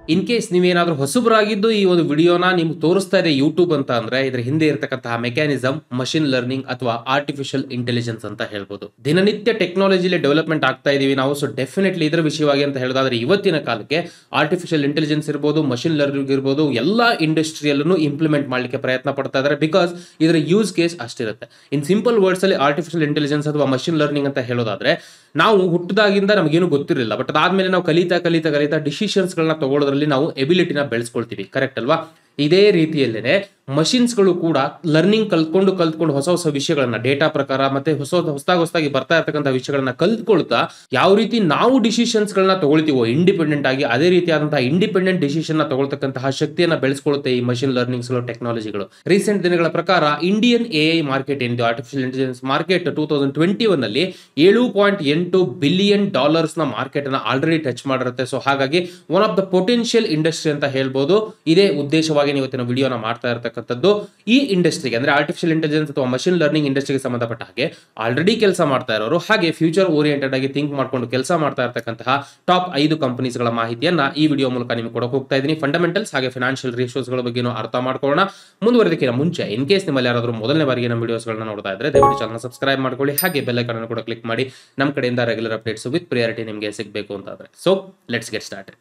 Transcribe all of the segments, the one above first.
in case ನೀವೇನಾದ್ರೂ ಹೊಸಬರಾಗಿದ್ದು ಈ ಒಂದು ವಿಡಿಯೋನ ನಿಮ್ಗೆ ತೋರಿಸ್ತಾ ಇದೆ ಯೂಟ್ಯೂಬ್ ಅಂತ ಅಂದ್ರೆ ಇದ್ರ ಹಿಂದೆ ಇರತಕ್ಕಂತಹ ಮೆಕ್ಯಾನಿಸಮ್ ಮಷಿನ್ ಲರ್ನಿಂಗ್ ಅಥವಾ ಆರ್ಟಿಫಿಷಿಯಲ್ ಇಂಟೆಲಿಜೆನ್ಸ್ ಅಂತ ಹೇಳ್ಬೋದು ದಿನನಿತ್ಯ ಟೆಕ್ನಾಲಜಿಲಿ ಡೆವಲಪ್ಮೆಂಟ್ ಆಗ್ತಾ ಇದೀವಿ ನಾವು ಸೊ ಡೆಫಿನೆಟ್ಲಿ ಇದರ ವಿಷಯವಾಗಿ ಅಂತ ಹೇಳೋದಾದ್ರೆ ಇವತ್ತಿನ ಕಾಲಕ್ಕೆ ಆರ್ಟಿಫಿಷಿಯಲ್ ಇಂಟೆಲಿಜೆನ್ಸ್ ಇರ್ಬೋದು ಮಷಿನ್ ಲರ್ನಿಂಗ್ ಇರ್ಬೋದು ಎಲ್ಲಾ ಇಂಡಸ್ಟ್ರಿಯಲ್ಲೂ ಇಂಪ್ಲಿಮೆಂಟ್ ಮಾಡಲಿಕ್ಕೆ ಪ್ರಯತ್ನ ಪಡ್ತಾ ಇದ್ದಾರೆ ಬಿಕಾಸ್ ಇದರ ಯೂಸ್ ಕೇಸ್ ಅಷ್ಟಿರುತ್ತೆ ಇನ್ ಸಿಂಪಲ್ ವರ್ಡ್ಸ್ ಅಲ್ಲಿ ಆರ್ಟಿಫಿಷಿಯಲ್ ಇಂಟೆಲಿಜೆನ್ಸ್ ಅಥವಾ ಮಷಿನ್ ಲರ್ನಿಂಗ್ ಅಂತ ಹೇಳೋದಾದ್ರೆ ನಾವು ಹುಟ್ಟಿದಾಗಿಂದ ನಮಗೇನು ಗೊತ್ತಿರಲಿಲ್ಲ ಬಟ್ ಅದಾದ್ಮೇಲೆ ನಾವು ಕಲಿತಾ ಕಲಿತಾ ಕಲಿತಾ ಡಿಸಿಷನ್ಸ್ಗಳನ್ನ ತಗೊಳ್ಳೋದ್ರಲ್ಲಿ ನಾವು ಎಬಿಲಿಟಿನ ಬೆಳೆಸ್ಕೊಳ್ತೀವಿ ಕರೆಕ್ಟ್ ಅಲ್ವಾ ಇದೇ ರೀತಿಯಲ್ಲೇನೆ ಮಷಿನ್ಸ್ಗಳು ಕೂಡ ಲರ್ನಿಂಗ್ ಕಲ್ತ್ಕೊಂಡು ಕಲ್ತ್ಕೊಂಡು ಹೊಸ ಹೊಸ ವಿಷಯಗಳನ್ನ ಡೇಟಾ ಪ್ರಕಾರ ಮತ್ತೆ ಹೊಸ ಹೊಸದಾಗಿ ಹೊಸದಾಗಿ ಬರ್ತಾ ಇರ್ತಕ್ಕಂಥ ವಿಷಯಗಳನ್ನ ಕಲ್ತ್ಕೊಳ್ತಾ ಯಾವ ರೀತಿ ನಾವು ಡಿಸಿಷನ್ಸ್ಗಳನ್ನ ತಗೊಳ್ತೀವೋ ಇಂಡಿಪೆಂಡೆಂಟ್ ಆಗಿ ಅದೇ ರೀತಿಯಾದಂತಹ ಇಂಡಿಪೆಂಡೆಂಟ್ ಡಿಸಿಷನ್ ನ ತಗೊಳ್ತಕ್ಕಂತಹ ಶಕ್ತಿಯನ್ನ ಬೆಳೆಸ್ಕೊಳ್ಳುತ್ತೆ ಈ ಮಷಿನ್ ಲರ್ನಿಂಗ್ಸ್ ಟೆಕ್ನಾಲಜಿಗಳು ರೀಸೆಂಟ್ ದಿನಗಳ ಪ್ರಕಾರ ಇಂಡಿಯನ್ ಎ ಐ ಮಾರ್ಕೆಟ್ ಏನಿದೆ artificial intelligence market two thousand twenty one ಅಲ್ಲಿ ಏಳು ಪಾಯಿಂಟ್ ಎಂಟು ಬಿಲಿಯನ್ ಡಾಲರ್ಸ್ ನ ಮಾರ್ಕೆಟ್ ಅನ್ನ ಆಲ್ರೆಡಿ ಟಚ್ ಮಾಡಿರುತ್ತೆ ಸೊ ಹಾಗಾಗಿ one of the potential industry ಅಂತ ಹೇಳ್ಬೋದು ಇದೇ ಉದ್ದೇಶವಾಗಿ ಇವತ್ತಿನ ವಿಡಿಯೋನ ಮಾಡ್ತಾ ಇರತಕ್ಕಂಥದ್ದು ಈ ಇಂಡಸ್ಟ್ರಿಗೆ ಅಂದ್ರೆ ಆರ್ಟಿಫಿಷಿಯಲ್ ಇಂಟೆಲಿಜೆನ್ಸ್ ಅಥವಾ ಮಷಿನ್ ಲರ್ನಿಂಗ್ ಇಂಡಸ್ಟ್ರಿಗೆ ಸಂಬಂಧಪಟ್ಟ ಹಾಗೆ ಆಲ್ರೆಡಿ ಕೆಲಸ ಮಾಡ್ತಾ ಇರೋರು ಹಾಗೆ ಫ್ಯೂಚರ್ ಓರಿಯೆಂಟೆಡ್ ಆಗಿ ಥಿಂಕ್ ಮಾಡ್ಕೊಂಡು ಕೆಲಸ ಮಾಡ್ತಾ ಇರತಕ್ಕಂತಹ ಟಾಪ್ ಐದು ಕಂಪನೀಸ್ಗಳ ಮಾಹಿತಿಯನ್ನ ಈ ವಿಡಿಯೋ ಮೂಲಕ ನಿಮಗೆ ಕೊಡಕ್ಕೆ ಹೋಗ್ತಾ ಇದ್ದೀನಿ ಫಂಡಮೆಂಟಲ್ಸ್ ಹಾಗೆ ಫಿನಾನ್ಷಿಯಲ್ ರೇಷಿಯೋಸ್ಗಳ ಬಗ್ಗೆ ಅರ್ಥ ಮಾಡ್ಕೊಳ್ಳೋಣ ಮುಂದುವರೆದಕ್ಕಿಂತ ಮುಂಚೆ ಇನ್ ಕೇಸ್ ನಿಮ್ಮಲ್ಲಿ ಯಾರಾದರೂ ಮೊದಲನೇ ಬಾರಿಗೆ ನಮ್ಮ ವಿಡಿಯೋಸ್ಗಳನ್ನ ನೋಡ್ತಾ ಇದ್ರೆ ದಯವಿಟ್ಟು ಚಾನಲ್ ಸಬ್ಸ್ಕ್ರೈಬ್ ಮಾಡ್ಕೊಳ್ಳಿ ಹಾಗೆ ಬೆಲ್ ಐಕಾನ್ ಕೂಡ ಕ್ಲಿಕ್ ಮಾಡಿ ನಮ್ಮ ಕಡೆಯಿಂದ ರೆಗ್ಯುಲರ್ ಅಪ್ಡೇಟ್ಸ್ ವಿತ್ ಪ್ರಿಯಾರಿಟಿ ನಿಮಗೆ ಸಿಗಬೇಕು ಅಂತಾದ್ರೆ ಸೊ ಲೆಟ್ಸ್ ಗೆಟ್ ಸ್ಟಾರ್ಟೆಡ್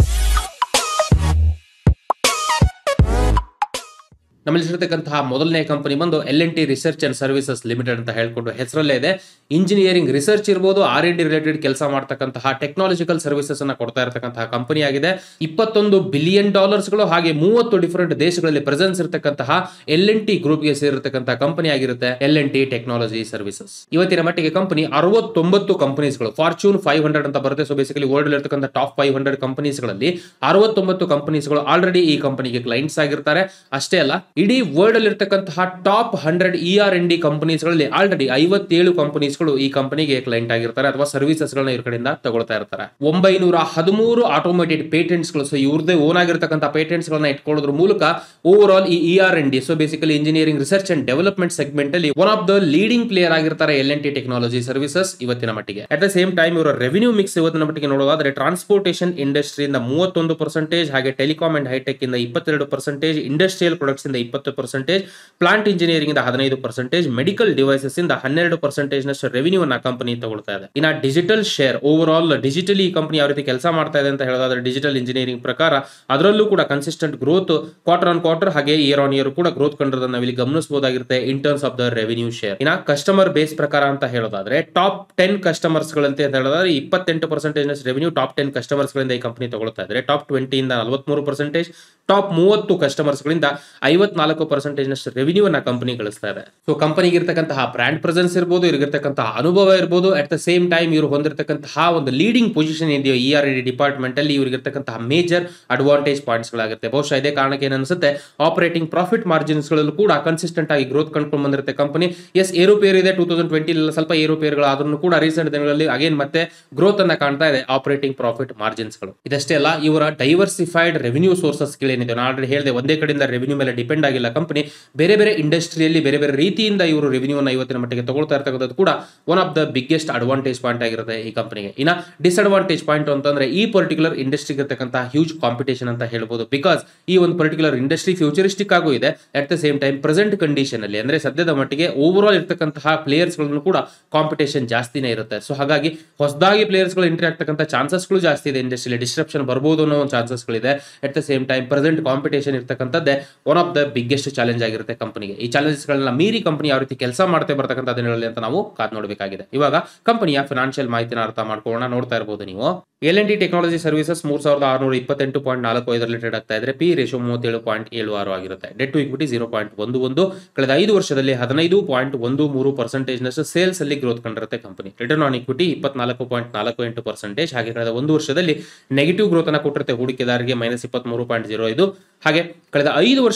ನಮ್ಮಲ್ಲಿರ್ತಕ್ಕಂತಹ ಮೊದಲನೇ ಕಂಪನಿ ಬಂದು L N T research and services limited ಅಂತ ಹೇಳ್ಕೊಂಡು ಹೆಸರಲ್ಲೇ ಇದೆ ಇಂಜಿನಿಯರಿಂಗ್ ರಿಸರ್ಚ್ ಇರ್ಬೋದು ಆರ್ ಎನ್ ಡಿ ರಿಲೇಟೆಡ್ ಕೆಲಸ ಮಾಡ್ತಕ್ಕಂತಹ ಟೆಕ್ನಾಲಜಿಕಲ್ ಸರ್ವಿಸಸ್ ಅನ್ನ ಕೊಡ್ತಾ ಇರತಕ್ಕಂತಹ ಕಂಪನಿ ಆಗಿದೆ ಇಪ್ಪತ್ತೊಂದು ಬಿಲಿಯನ್ ಡಾಲರ್ಸ್ಗಳು ಹಾಗೆ ಮೂವತ್ತು ಡಿಫರೆಂಟ್ ದೇಶಗಳಲ್ಲಿ ಪ್ರೆಸೆನ್ಸ್ ಇರತಕ್ಕಂತಹ ಎಲ್ ಎನ್ ಟಿ ಗ್ರೂಪ್ಗೆ ಸೇರಿರ್ತಕ್ಕಂತಹ ಕಂಪನಿ ಆಗಿರುತ್ತೆ L N T technology services ಇವತ್ತಿನ ಮಟ್ಟಿಗೆ ಕಂಪನಿ ಅರವತ್ತೊಂಬತ್ತು ಕಂಪನೀಸ್ಗಳು ಫಾರ್ಚೂನ್ ಫೈವ್ ಹಂಡ್ರೆಡ್ ಅಂತ ಬರುತ್ತೆ ಸೊ ಬೇಸಿಕಲಿ ವರ್ಲ್ಡ್ ಇರತಕ್ಕಂಥ ಟಾಪ್ ಫೈವ್ ಹಂಡ್ರೆಡ್ ಕಂಪನೀಸ್ಗಳಲ್ಲಿ ಅರವತ್ತೊಂಬತ್ತು ಕಂಪನೀಸ್ಗಳು ಆಲ್ರೆಡಿ ಈ ಕಂಪನಿಗೆ ಕ್ಲೈಂಟ್ಸ್ ಆಗಿರ್ತಾರೆ ಅಷ್ಟೇ ಅಲ್ಲ ಇಡೀ ವರ್ಲ್ಡ್ ಅಲ್ಲಿ ಇರ್ತಕ್ಕಂತಹ top hundred E R N D ಕಂಪನೀಸ್ಗಳಲ್ಲಿ ಆಲ್ರೆಡಿ ಐವತ್ತೇಳು ಕಂಪನೀಸ್ಗಳು ಈ ಕಂಪನಿಗೆ ಕ್ಲೈಂಟ್ ಆಗಿರ್ತಾರೆ ಅಥವಾ ಸರ್ವಿಸಸ್ ಗಳನ್ನ ಇವ್ರ ಕಡೆಯಿಂದ ತಗೊಳ್ತಾ ಇರ್ತಾರೆ ಒಂಬೈನೂರ ಹದಿಮೂರು ಆಟೋಮೇಟೆಡ್ ಪೇಟೆಂಟ್ಸ್ ಗಳು ಸೊ ಇವ್ರದೇ ಓನ್ ಆಗಿರ್ತಕ್ಕಂಥ ಪೇಟೆಂಟ್ಸ್ ಗಳನ್ನ ಇಟ್ಕೊಳ್ಳೋದ್ರ ಮೂಲಕ ಓವರ್ ಆಲ್ ಈ E R N D so basically engineering research and development segment ಅಲ್ಲಿ one of the leading player ಆಗಿರ್ತಾರೆ L N T technology services ಇವತ್ತಿನ ಮಟ್ಟಿಗೆ ಅಟ್ ದ ಸೇಮ್ ಟೈಮ್ ಇವರ ರೆವಿನ್ಯೂ ಮಿಕ್ಸ್ ಇವತ್ತಿನ ಮಟ್ಟಿಗೆ ನೋಡೋದಾದ್ರೆ ಟ್ರಾನ್ಸ್ಪೋರ್ಟೇಷನ್ ಇಂಡಸ್ಟ್ರಿಯಿಂದ ಮೂವತ್ತೊಂದು ಪರ್ಸೆಂಟೇಜ್ ಹಾಗೆ ಟೆಲಿಕಾಮ್ ಅಂಡ್ ಹೈಟೆಕ್ ಇಂದ ಇಪ್ಪತ್ತೆರಡು ಪರ್ಸೆಂಟೇಜ್ ಇಂಡಸ್ಟ್ರಿಯಲ್ ಪ್ರೊಡಕ್ಟ್ಸ್ ಇಂದ ಇಪ್ಪತ್ತು ಪರ್ಸೆಂಟೇಜ್ ಪ್ಲಾಂಟ್ ಇಂಜಿನಿಯರಿಂಗ್ ಇಂದ ಹದಿನೈದು ಪರ್ಸೆಂಟೇಜ್ ಮೆಡಿಕಲ್ ಡಿವೈಸಸ್ ಇಂದ ಹನ್ನೆರಡು ಪರ್ಸೆಂಟೇಜ್ ನಷ್ಟು ರೆವಿನ್ಯೂ ಅನ್ನ ಕಂಪನಿ ತಗೊಳ್ತಾ ಇದೆ ಇನ್ನ digital share over all digitally ಈ ಕಂಪನಿ ಯಾವ ರೀತಿ ಕೆಲಸ ಮಾಡ್ತಾ ಇದೆ ಅಂತ ಹೇಳೋದಾದ್ರೆ ಡಿಜಿಟಲ್ ಇಂಜಿನಿಯರಿಂಗ್ ಪ್ರಕಾರ ಅದರಲ್ಲೂ ಕೂಡ consistent growth quarter on quarter ಹಾಗೆ ಇಯರ್ ಆನ್ ಇಯರ್ ಕೂಡ ಗ್ರೋತ್ ಕಂಡಿರೋದನ್ನ ನಾವಿಲ್ಲಿ ಗಮನಿಸಬಹುದಾಗಿರುತ್ತೆ in terms of the revenue share ಇನ್ನ ಕಸ್ಟಮರ್ ಬೇಸ್ ಪ್ರಕಾರ ಅಂತ ಹೇಳೋದಾದ್ರೆ ಟಾಪ್ ಟೆನ್ ಕಸ್ಟಮರ್ಸ್ ಗಳಂತೆ ಅಂತ ಹೇಳೋದಾದ್ರೆ ಇಪ್ಪತ್ತೆಂಟು percentage revenue top ten customers ಗಳಿಂದ ಈ ಕಂಪನಿ ತಗೊಳ್ತಾ ಇದ್ದಾರೆ ಟಾಪ್ ಟ್ವೆಂಟಿಯಿಂದ ನಲವತ್ಮೂರು ಪರ್ಸೆಂಟೇಜ್ ಟಾಪ್ ಮೂವತ್ತು ಕಸ್ಟಮರ್ಸ್ ಗಳಿಂದ ಐವತ್ನಾಲ್ಕು ಪರ್ಸೆಂಟೇಜ್ ನಷ್ಟು ರೆವಿನ್ಯೂ ಅನ್ನ ಕಂಪನಿ ಗಳಿಸ್ತಾ ಇದೆ ಸೊ ಕಂಪನಿಗೆ ಇರ್ತಕ್ಕಂತಹ ಬ್ರಾಂಡ್ ಪ್ರೆಸೆನ್ಸ್ ಇರ್ಬೋದು ಇರತಕ್ಕಂತಹ ಅನುಭವ ಇರ್ಬೋದು ಅಟ್ ದ ಸೇಮ್ ಟೈಮ್ ಇವರು ಹೊಂದಿರತಕ್ಕಂತಹ ಒಂದು ಲೀಡಿಂಗ್ ಪೊಸಿಷನ್ ಇದೆಯೋ ಇ ಆರ್ ಡಿ ಡಿಪಾರ್ಟ್ಮೆಂಟ್ ಅಲ್ಲಿ ಇವ್ರಿಗಿರ್ತಕ್ಕಂತಹ ಮೇಜರ್ ಅಡ್ವಾಂಟೇಜ್ ಪಾಯಿಂಟ್ಸ್ ಗಳಾಗುತ್ತೆ ಬಹುಶಃ ಇದೇ ಕಾರಣಕ್ಕೆ ಏನನ್ಸುತ್ತೆ ಆಪರೇಟಿಂಗ್ ಪ್ರಾಫಿಟ್ ಮಾರ್ಜಿನ್ಸ್ ಗಳಲ್ಲೂ ಕೂಡ ಕನ್ಸಿಸ್ಟೆಂಟ್ ಆಗಿ ಗ್ರೋತ್ ಕಂಡ್ಕೊಂಡು ಬಂದಿರುತ್ತೆ ಕಂಪನಿ ಎಸ್ ಏರೋಪೇರ್ ಇದೆ ಟೂ ತೌಸಂಡ್ ಟ್ವೆಂಟಿ ಸ್ವಲ್ಪ ಏರೋಪೇರ್ಗಳಾದ್ರೂ ಕೂಡ ರೀಸೆಂಟ್ ದಿನಗಳಲ್ಲಿ ಅಗೇನ್ ಮತ್ತೆ ಗ್ರೋತ್ ಅನ್ನ ಕಾಣ್ತಾ ಇದೆ ಆಪರೇಟಿಂಗ್ ಪ್ರಾಫಿಟ್ ಮಾರ್ಜಿನ್ಸ್ ಗಳು ಇದಷ್ಟೇ ಅಲ್ಲ ಇವರ ಡೈವರ್ಸಿಫೈಡ್ ರೆವಿನ್ಯೂ ಸೋರ್ಸಸ್ ಗಳೇನಿದೆ ನಾನು ಆಲ್ರೆಡಿ ಹೇಳಿದೆ ಒಂದೇ ಕಡೆಯಿಂದ ರೆವಿನ್ಯೂ ಮೇಲೆ ಡಿಪೆಂಡ್ ಆಗಿಲ್ಲ ಕಂಪನಿ ಬೇರೆ ಬೇರೆ ಇಂಡಸ್ಟ್ರಿಯಲ್ಲಿ ಬೇರೆ ಬೇರೆ ರೀತಿಯಿಂದ ಇವರು ರೆವಿನ್ಯೂನ ಇವತ್ತಿನ ಮಟ್ಟಿಗೆ ತಗೊಳ್ತಾ ಇರ್ತಕ್ಕಂಥದ್ದು ಕೂಡ one of the biggest advantage point ಆಗಿರುತ್ತೆ ಈ ಕಂಪನಿಗೆ ಇನ್ನ ಡಿಸ್ಅಡ್ವಾಂಟೇಜ್ ಪಾಯಿಂಟ್ ಅಂತಂದ್ರೆ ಈ ಪರ್ಟಿಕ್ಯುಲರ್ ಇಂಡಸ್ಟ್ರಿಗೆ ಇರ್ತಕ್ಕಂತಹ ಹ್ಯೂಜ್ ಕಾಂಪಿಟೇಷನ್ ಅಂತ ಹೇಳ್ಬೋದು ಬಿಕಾಸ್ ಈ ಒಂದು ಪರ್ಟಿಕ್ಯುಲರ್ ಇಂಡಸ್ಟ್ರಿ ಫ್ಯೂಚರಿಸ್ಟಿಕ್ ಆಗೂ ಇದೆ at the same time present condition ಅಲ್ಲಿ ಅಂದ್ರೆ ಸದ್ಯದ ಮಟ್ಟಿಗೆ ಓವರ್ ಆಲ್ ಇರ್ತಕ್ಕಂತಹ ಪ್ಲೇಯರ್ಸ್ ಗಳನ್ನು ಕೂಡ ಕಾಂಪಿಟೇಷನ್ ಜಾಸ್ತಿನೇ ಇರುತ್ತೆ ಸೊ ಹಾಗಾಗಿ ಹೊಸದಾಗಿ ಪ್ಲೇಯರ್ಸ್ ಗಳು ಎಂಟ್ರಿ ಆಗ್ತಕ್ಕಂಥ ಚಾನ್ಸಸ್ಗಳು ಜಾಸ್ತಿ ಇದೆ ಇಂಡಸ್ಟ್ರಿಯಲ್ಲಿ ಡಿಸ್ಟ್ರಪ್ಷನ್ ಬರ್ಬೋದು ಅನ್ನೋ ಒಂದು ಚಾನ್ಸಸ್ ಗಳಿದೆ at the same time present competition ಇರ್ತಕ್ಕಂಥದ್ದೇ one of the biggest challenge ಆಗಿರುತ್ತೆ ಕಂಪನಿಗೆ ಈ ಚಾಲೆಂಜಸ್ ಗಳನ್ನ ಮೀರಿ ಕಂಪನಿ ಯಾವ ರೀತಿ ಕೆಲಸ ಮಾಡ್ತಾ ಬರ್ತಕ್ಕಂಥ ದಿನಗಳಲ್ಲಿ ಅಂತ ನಾವು ಕಾದ್ ನೋಡಬೇಕಾಗಿದೆ ಇವಾಗ ಕಂಪನಿಯ ಫಿನಾನ್ಷಿಯಲ್ ಮಾಹಿತಿನ ಅರ್ಥ ಮಾಡ್ಕೊಳ್ಳೋಣ ನೋಡ್ತಾ ಇರಬಹುದು ನೀವು L N T technology services ಮೂರ್ ಸಾವಿರದ ಆರುನೂರ ಇಪ್ಪತ್ತೆಂಟು ಪಾಯಿಂಟ್ ನಾಲ್ಕು ಐದರಲ್ಲಿ ಟ್ರೇಡ್ ಆಗ್ತಾ ಇದ್ರೆ ಪಿ ರೇಷೋ ಮೂವತ್ತೇಳು ಪಾಯಿಂಟ್ ಏಳು ಆರು ಆಗಿರುತ್ತೆ debt to equity zero point ಒಂದು ಒಂದು ಕಳೆದ ಐದು ವರ್ಷದಲ್ಲಿ ಹದಿನೈದು ಪಾಯಿಂಟ್ ಒಂದು ಮೂರು ಪರ್ಸೆಂಟೇಜ್ ನಷ್ಟು ಸೇಲ್ಸ್ ಅಲ್ಲಿ ಗ್ರೋತ್ ಕಂಡಿರುತ್ತೆ ಕಂಪನಿ ರಿಟರ್ನ್ ಆನ್ ಇಕ್ವಿಟಿ ಇಪ್ಪತ್ನಾಲ್ಕು ಪಾಯಿಂಟ್ ನಾಲ್ಕು ಎಂಟು ಪರ್ಸೆಂಟೇಜ್ ಹಾಗೆ ಕಳೆದ ಒಂದು ವರ್ಷದಲ್ಲಿ ನೆಗೆಟಿವ್ ಗ್ರೋತ್ ಅನ್ನ ಕೊಟ್ಟಿರುತ್ತೆ ಹೂಡಿಕೆದಾರರಿಗೆ ಮೈನಸ್ ಇಪ್ಪತ್ಮೂರು ಪಾಯಿಂಟ್ ಜೀರೋ ಐದು ಹಾಗೆ ಕಳೆದ ಐದು ವರ್ಷದ ಪ್ರಕಾರ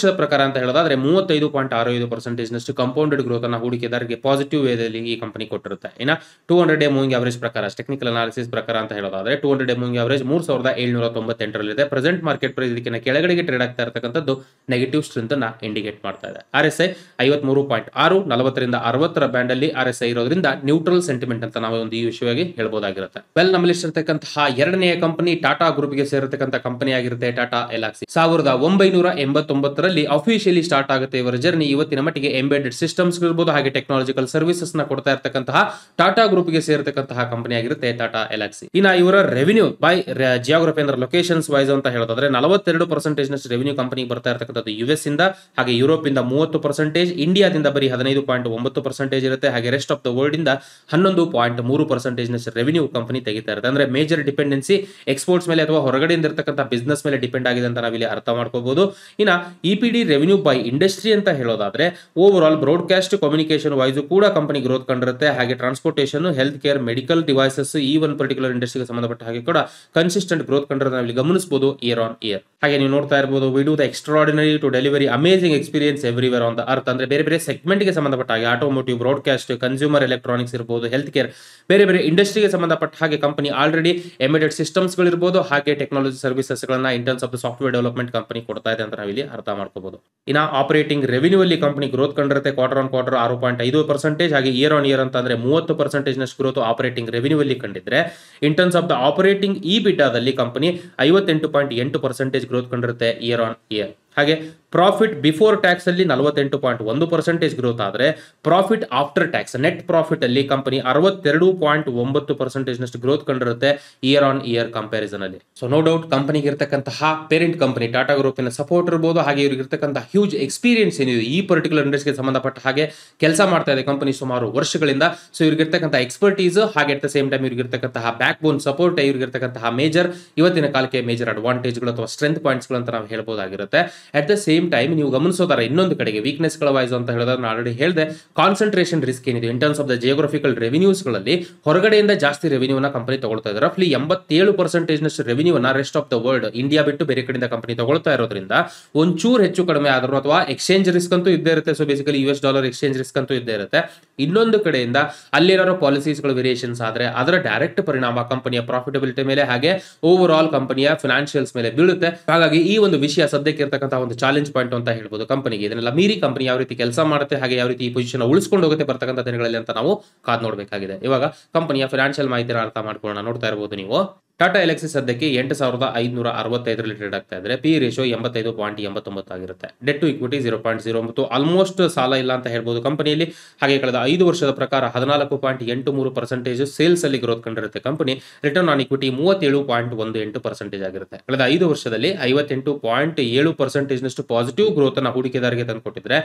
ಅಂತ ಹೇಳೋದಾದ್ರೆ ಮೂವತ್ತೈದು ಪಾಯಿಂಟ್ ಆರು ಐದು ಪರ್ಸೆಂಟೇಜ್ ನಷ್ಟು ಕಂಪೌಂಡೆಡ್ ಗ್ರೋತ್ ಅನ್ನ ಹೂಡಿಕೆದಾರರಿಗೆ ಪಾಸಿಟಿವ್ ವೇದಲ್ಲಿ ಈ ಕಂಪನಿ ಕೊಟ್ಟಿರುತ್ತೆ ಇನ್ನ two hundred day moving average ಪ್ರಕಾರ ಟೆಕ್ನಿಕಲ್ ಅನಾಲಿಸಿಸ್ ಪ್ರಕಾರ ಅಂತ ಹೇಳೋದಾದ್ರೆ two hundred day moving average ಮೂರ್ ಸಾವಿರದ ಏಳ್ನೂರ ತೊಂಬತ್ತೆಂಟರಲ್ಲಿದೆ ಪ್ರೆಸೆಂಟ್ ಮಾರ್ಕೆಟ್ ಪ್ರೈಸ್ ಇದಕ್ಕಿಂತ ಕೆಳಗಡೆಗೆ ಟ್ರೇಡ್ ಆಗ್ತಾ ಇರತಕ್ಕಂಥದ್ದು ನೆಗೆಟಿವ್ ಸ್ಟ್ರೆಂತ್ ಅನ್ನ ಇಂಡಿಕೇಟ್ ಮಾಡ್ತಾ ಇದೆ ಆರ್ ಎಸ್ ಐ ಐವತ್ಮೂರು ಪಾಯಿಂಟ್ ಆರು ನಲವತ್ತರಿಂದ ಅರವತ್ತರ ಬ್ಯಾಂಡ್ ಅಲ್ಲಿ ಆರ್ ಎಸ್ ಐ ಇರೋದ್ರಿಂದ ನ್ಯೂಟ್ರಲ್ ಸೆಂಟಿಮೆಂಟ್ ಅಂತ ನಾವು ಒಂದು ಈ ವಿಷಯವಾಗಿ ಹೇಳ್ಬೋದಾಗಿರುತ್ತೆ ವೆಲ್ ನಮ್ಮಲ್ಲಿ ಇರ್ತಕ್ಕಂತಹ ಎರಡನೆಯ ಕಂಪನಿ ಟಾಟಾ ಗ್ರೂಪ್ಗೆ ಸೇರತಕ್ಕಂಥ ಕಂಪನಿ ಆಗಿರುತ್ತೆ ಟಾಟಾ ಎಲಾಕ್ಸಿ ಸಾವಿರದ ಒಂಬೈನೂರ ಎಂಬತ್ತೊಂಬತ್ತರಲ್ಲಿ ಅಫಿಷಿಯಲಿ ಸ್ಟಾರ್ಟ್ ಆಗುತ್ತೆ ಇವರ ಜರ್ನಿ ಇವತ್ತಿನ ಮಟ್ಟಿಗೆ ಎಂಬೆಡೆಡ್ ಸಿಸ್ಟಮ್ಸ್ ಇರ್ಬೋದು ಹಾಗೆ ಟೆಕ್ನಾಲಜಿಕಲ್ ಸರ್ವಿಸಸ್ ನ ಕೊಡ್ತಾ ಇರತಕ್ಕಂತಹ ಟಾಟಾ ಗ್ರೂಪ್ಗೆ ಸೇರತಕ್ಕಂತಹ ಕಂಪನಿ ಆಗಿರುತ್ತೆ ಟಾಟಾ ಎಲಾಕ್ಸಿ ಇನ್ನ ಇವರ ರೆವಿನ್ಯೂ ಬೈ ಜಿಯೋಗ್ರಫಿ ಅಂದ್ರೆ ಲೊಕೇಶನ್ಸ್ ವೈಸ್ ಅಂತ ಹೇಳೋದಾದ್ರೆ ನಲವತ್ತೆರಡು ಪರ್ಸೆಂಟೇಜ್ ನಷ್ಟು ರೆವಿನ್ಯೂ ಕಂಪನಿ ಬರ್ತಾ ಇರತಕ್ಕಂಥದ್ದು ಯು ಎಸ್ ಇಂದ ಹಾಗೆ ಯುರೋಪ್ ಇಂದ ಮೂವತ್ತು ಪರ್ಸೆಂಟೇಜ್ ಇಂಡಿಯಾದಿಂದ ಬರೀ ಹದಿನೈದು ಪಾಯಿಂಟ್ ಒಂಬತ್ತು ಪರ್ಸೆಂಟೇಜ್ ಇರುತ್ತೆ ಹಾಗೆ ರೆಸ್ಟ್ ಆಫ್ ದ ವರ್ಲ್ಡ್ ಇಂದ ಹನ್ನೊಂದು ಪಾಯಿಂಟ್ ಮೂರು ಪರ್ಸೆಂಟೇಜ್ ನಷ್ಟು ರೆವಿನ್ಯೂ ಕಂಪನಿ ತೆಗಿತಾ ಇರುತ್ತೆ ಅಂದ್ರೆ ಮೇಜರ್ ಡಿಪೆಂಡೆನ್ಸಿ ಎಕ್ಸ್ಪೋರ್ಟ್ಸ್ ಮೇಲೆ ಅಥವಾ ಹೊರಗಡೆಯಿಂದ ಇರತಕ್ಕಂಥ ಬಿಸ್ನೆಸ್ ಮೇಲೆ ಡಿಪೆಂಡ್ ಆಗಿದೆ ಅಂತ ನಾವಿಲ್ಲಿ ಅರ್ಥ ಮಾಡ್ಕೋಬಹುದು ಇನ್ನ E P D revenue by industry ಅಂತ ಹೇಳೋದಾದ್ರೆ over all broadcast communication wise ಕೂಡ ಕಂಪನಿ ಗ್ರೋತ್ ಕಂಡಿರುತ್ತೆ ಹಾಗೆ transportation health care medical devices ಈ ಒಂದು ಪರ್ಟಿಕ್ಯುಲರ್ ಇಂಡಸ್ಟ್ರಿಗೆ ಸಂಬಂಧಪಟ್ಟ ಹಾಗೆ ಕೂಡ ಕನ್ಸಿಸ್ಟೆಂಟ್ ಗ್ರೋತ್ ಕಂಡಿರೋದು ನಾವಿಲ್ಲಿ ಗಮನಿಸಬಹುದು ಇಯರ್ ಆನ್ ಇಯರ್ ಹಾಗೆ ನೀವು ನೋಡ್ತಾ ಇರಬಹುದು we do the extraordinary to delivery amazing experience everywhere on the earth ಅಂದ್ರೆ ಬೇರೆ ಬೇರೆ ಸೆಗ್ಮೆಂಟ್ ಗೆ ಸಂಬಂಧಪಟ್ಟ ಹಾಗೆ ಆಟೋಮೋಟಿವ್ ಬ್ರಾಡ್ಕಾಸ್ಟ್ ಕನ್ಸ್ಯೂಮರ್ ಎಲೆಕ್ಟ್ರಾನಿಕ್ಸ್ ಇರಬಹುದು ಹೆಲ್ತ್ ಕೇರ್ ಬೇರೆ ಬೇರೆ ಇಂಡಸ್ಟ್ರಿಗೆ ಸಂಬಂಧಪಟ್ಟ ಹಾಗೆ ಕಂಪನಿ ಆಲ್ರೆಡಿ ಎಮಿಡೆಡ್ ಸಿಸ್ಟಮ್ಸ್ ಗಳಿರ್ಬೋದು ಹಾಗೆ ಟೆಕ್ನಾಲಜಿ ಸರ್ವಿಸಸ್ ಗಳನ್ನ in terms of the software development company ಕೊಡ್ತಾ ಇದೆ ಅಂತ ನಾವಿಲ್ಲಿ ಅರ್ಥ ಮಾಡ್ಕೋಬಹುದು ಇನ್ನ ಆಪರೇಟಿಂಗ್ ರೆವಿನ್ಯೂ ಅಲ್ಲಿ ಕಂಪನಿ ಗ್ರೋತ್ ಕಂಡಿರುತ್ತೆ ಕ್ವಾರ್ಟರ್ ಆನ್ ಕ್ವಾರ್ಟರ್ ಆರು ಪಾಯಿಂಟ್ ಐದು ಪರ್ಸೆಂಟೇಜ್ ಹಾಗೆ ಇಯರ್ ಆನ್ ಇಯರ್ ಅಂತ ಅಂದ್ರೆ ಮೂವತ್ತು ಪರ್ಸೆಂಟೇಜ್ ನಷ್ಟು ಗ್ರೋತ್ ಆಪರೇಟಿಂಗ್ ರೆವಿನ್ಯೂ ಅಲ್ಲಿ ಕಂಡಿದ್ರೆ in terms of the operating ಈ ಬಿಟಾದಲ್ಲಿ ಕಂಪನಿ ಐವತ್ತೆಂಟು ಪಾಯಿಂಟ್ ಎಂಟು ಪರ್ಸೆಂಟೇಜ್ ಗ್ರೋತ್ ಕಂಡಿರುತ್ತೆ ಇಯರ್ ಆನ್ ಇಯರ್ ಹಾಗೆ ಪ್ರಾಫಿಟ್ ಬಿಫೋರ್ ಟ್ಯಾಕ್ಸ್ ಅಲ್ಲಿ ನಲವತ್ತೆಂಟು ಪಾಯಿಂಟ್ ಒಂದು ಪರ್ಸೆಂಟೇಜ್ ಗ್ರೋತ್ ಆದರೆ profit after tax net profit ಅಲ್ಲಿ ಕಂಪನಿ ಅರವತ್ತೆರಡು ಪಾಯಿಂಟ್ ಒಂಬತ್ತು ಪರ್ಸೆಂಟೇಜ್ ನಷ್ಟು ಗ್ರೋತ್ ಕಂಡಿರುತ್ತೆ ಇಯರ್ ಆನ್ ಇಯರ್ ಕಂಪ್ಯಾರಿಸನ್ ಅಲ್ಲಿ ಸೊ ನೋ ಡೌಟ್ ಕಂಪನಿಗೆ ಇರತಕ್ಕಂತಹ ಪೇರೆಂಟ್ ಕಂಪನಿ ಟಾಟಾ ಗ್ರೂಪಿನ ಸಪೋರ್ಟ್ ಇರ್ಬೋದು ಹಾಗೆ ಇವ್ರಿಗೆ ಇರತಕ್ಕಂತಹ ಹ್ಯೂಜ್ ಎಕ್ಸ್ಪೀರಿಯನ್ಸ್ ಏನಿದೆ ಈ ಪರ್ಟಿಕ್ಯುಲರ್ ಇಂಡಸ್ಟ್ರಿಗೆ ಸಂಬಂಧಪಟ್ಟ ಹಾಗೆ ಕೆಲಸ ಮಾಡ್ತಾ ಇದೆ ಕಂಪನಿ ಸುಮಾರು ವರ್ಷಗಳಿಂದ ಸೊ ಇವ್ರಿಗಿರ್ತಕ್ಕಂಥ ಎಕ್ಸ್ಪರ್ಟೀಸ್ ಹಾಗೆ ಅಟ್ ದ ಸೇಮ್ ಟೈಮ್ ಇವ್ರಿಗಿರ್ತಕ್ಕಂತಹ ಬ್ಯಾಕ್ ಬೋನ್ ಸಪೋರ್ಟ್ ಇವ್ರಿಗಿರ್ತಕ್ಕಂತಹ ಮೇಜರ್ ಇವತ್ತಿನ ಕಾಲಕ್ಕೆ ಮೇಜರ್ ಅಡ್ವಾಂಟೇಜ್ಗಳು ಅಥವಾ ಸ್ಟ್ರೆಂತ್ ಪಾಯಿಂಟ್ಸ್ಗಳು ಅಂತ ನಾವು ಹೇಳ್ಬೋದಾಗಿರುತ್ತೆ ಅಟ್ ದ ಸೇಮ್ ಟೈಮ್ ನೀವು ಗಮನಿಸೋದಾರ ಇನ್ನೊಂದು ಕಡೆಗೆ ವೀಕ್ನೆಸ್ಗಳ ವೈಸ್ ಅಂತ ಹೇಳಿದ್ರೆ ನಾನು ಆಲ್ರೆಡಿ ಹೇಳಿದೆ ಕಾನ್ಸಂಟ್ರೇಷನ್ ರಿಸ್ಕ್ ಏನಿದೆ in terms of the geographical ರೆವಿನ್ಯೂಸ್ಗಳಲ್ಲಿ ಹೊರಗಡೆಯಿಂದ ಜಾಸ್ತಿ ರೆವಿನ್ಯೂನ ಕಂಪನಿ ತಗೊಳ್ತಾ ಇದೆ ರಫ್ಲಿ ಎಂಬತ್ತೇಳು ಪರ್ಸೆಂಟೇಜ್ ನಷ್ಟು ರೆವಿನ್ಯೂನ rest of the world India ಬಿಟ್ಟು ಬೇರೆ ಕಡೆಯಿಂದ ಕಂಪನಿ ತಗೊಳ್ತಾ ಇರೋದ್ರಿಂದ ಒಂಚೂರು ಹೆಚ್ಚು ಕಡಿಮೆ ಆದರೂ ಅಥವಾ ಎಕ್ಸ್ಚೇಂಜ್ ರಿಸ್ಕ್ ಅಂತೂ ಇದ್ದೇ ಇರುತ್ತೆ so basically U S dollar exchange risk ಅಂತೂ ಇದ್ದೇ ಇರುತ್ತೆ ಇನ್ನೊಂದು ಕಡೆಯಿಂದ ಅಲ್ಲಿರೋ ಪಾಲಿಸೀಸ್ಗಳು ವೇರಿಯೇಷನ್ಸ್ ಆದ್ರೆ ಅದರ ಡೈರೆಕ್ಟ್ ಪರಿಣಾಮ ಕಂಪನಿಯ ಪ್ರಾಫಿಟಬಿಲಿಟಿ ಮೇಲೆ ಹಾಗೆ ಓವರ್ ಆಲ್ ಕಂಪನಿಯ ಫಿನಾನ್ಷಿಯಲ್ಸ್ ಮೇಲೆ ಬೀಳುತ್ತೆ ಹಾಗಾಗಿ ಈ ಒಂದು ವಿಷಯ ಸದ್ಯಕ್ಕೆ ಇರತಕ್ಕಂತಹ ಒಂದು ಚಾಲೆಂಜ್ ಪಾಯಿಂಟ್ ಅಂತ ಹೇಳ್ಬೋದು ಕಂಪನಿಗೆ ಇದನ್ನೆಲ್ಲ ಮೀರಿ ಕಂಪನಿ ಯಾವ ರೀತಿ ಕೆಲಸ ಮಾಡುತ್ತೆ ಹಾಗೆ ಯಾವ ರೀತಿ ಈ ಪೊಸಿಷನ್ ಉಳಿಸ್ಕೊಂಡು ಹೋಗುತ್ತೆ ಬರ್ತಕ್ಕಂಥ ದಿನಗಳಲ್ಲಿ ಅಂತ ನಾವು ಕಾದ್ ನೋಡಬೇಕಾಗಿದೆ ಇವಾಗ ಕಂಪನಿಯ ಫಿನಾನ್ಷಿಯಲ್ ಮಾಹಿತಿನ ಅರ್ಥ ಮಾಡ್ಕೊಳ್ಳೋಣ ನೋಡ್ತಾ ಇರಬಹುದು ನೀವು ಟಾಟಾ ಎಲೆಕ್ಸಿ ಸದ್ಯಕ್ಕೆ ಎಂಟು ಸಾವಿರದ ಐದುನೂರ ಅರವತ್ತೈದರಲ್ಲಿ ಟ್ರೇಡ್ ಆಗ್ತಾ ಇದ್ರೆ ಪಿ ರೇಷೋ ಎಂಬತ್ತೈದು ಪಾಯಿಂಟ್ ಎಂಬತ್ತೊಂಬತ್ತು ಆಗಿರುತ್ತೆ debt to equity zero point zero ಮತ್ತು ಆಲ್ಮೋಸ್ಟ್ ಸಾಲ ಇಲ್ಲ ಅಂತ ಹೇಳ್ಬೋದು ಕಂಪನಿಯಲ್ಲಿ ಹಾಗೆ ಕಳೆದ ಐದು ವರ್ಷದ ಪ್ರಕಾರ ಹದಿನಾಲ್ಕು ಪಾಯಿಂಟ್ ಎಂಟು ಮೂರು ಪರ್ಸೆಂಟೇಜ್ ಸೇಲ್ಸ್ ಅಲ್ಲಿ ಗ್ರೋತ್ ಕಂಡಿರುತ್ತೆ ಕಂಪನಿ ರಿಟರ್ನ್ ಆನ್ ಇಕ್ವಿಟಿ ಮೂವತ್ತೇಳು ಪಾಯಿಂಟ್ ಒಂದು ಎಂಟು ಪರ್ಸೆಂಟೇಜ್ ಆಗಿರುತ್ತೆ ಕಳೆದ ಐದು ವರ್ಷದಲ್ಲಿ ಐವತ್ತೆಂಟು ಪಾಯಿಂಟ್ ಏಳು ಪರ್ಸೆಂಟೇಜ್ ನಷ್ಟು ಪಾಸಿಟಿವ್ ಗ್ರೋತ್ ಅನ್ನ ಹೂಡಿಕೆದಾರರಿಗೆ ತಂದುಕೊಟ್ಟಿದ್ರೆ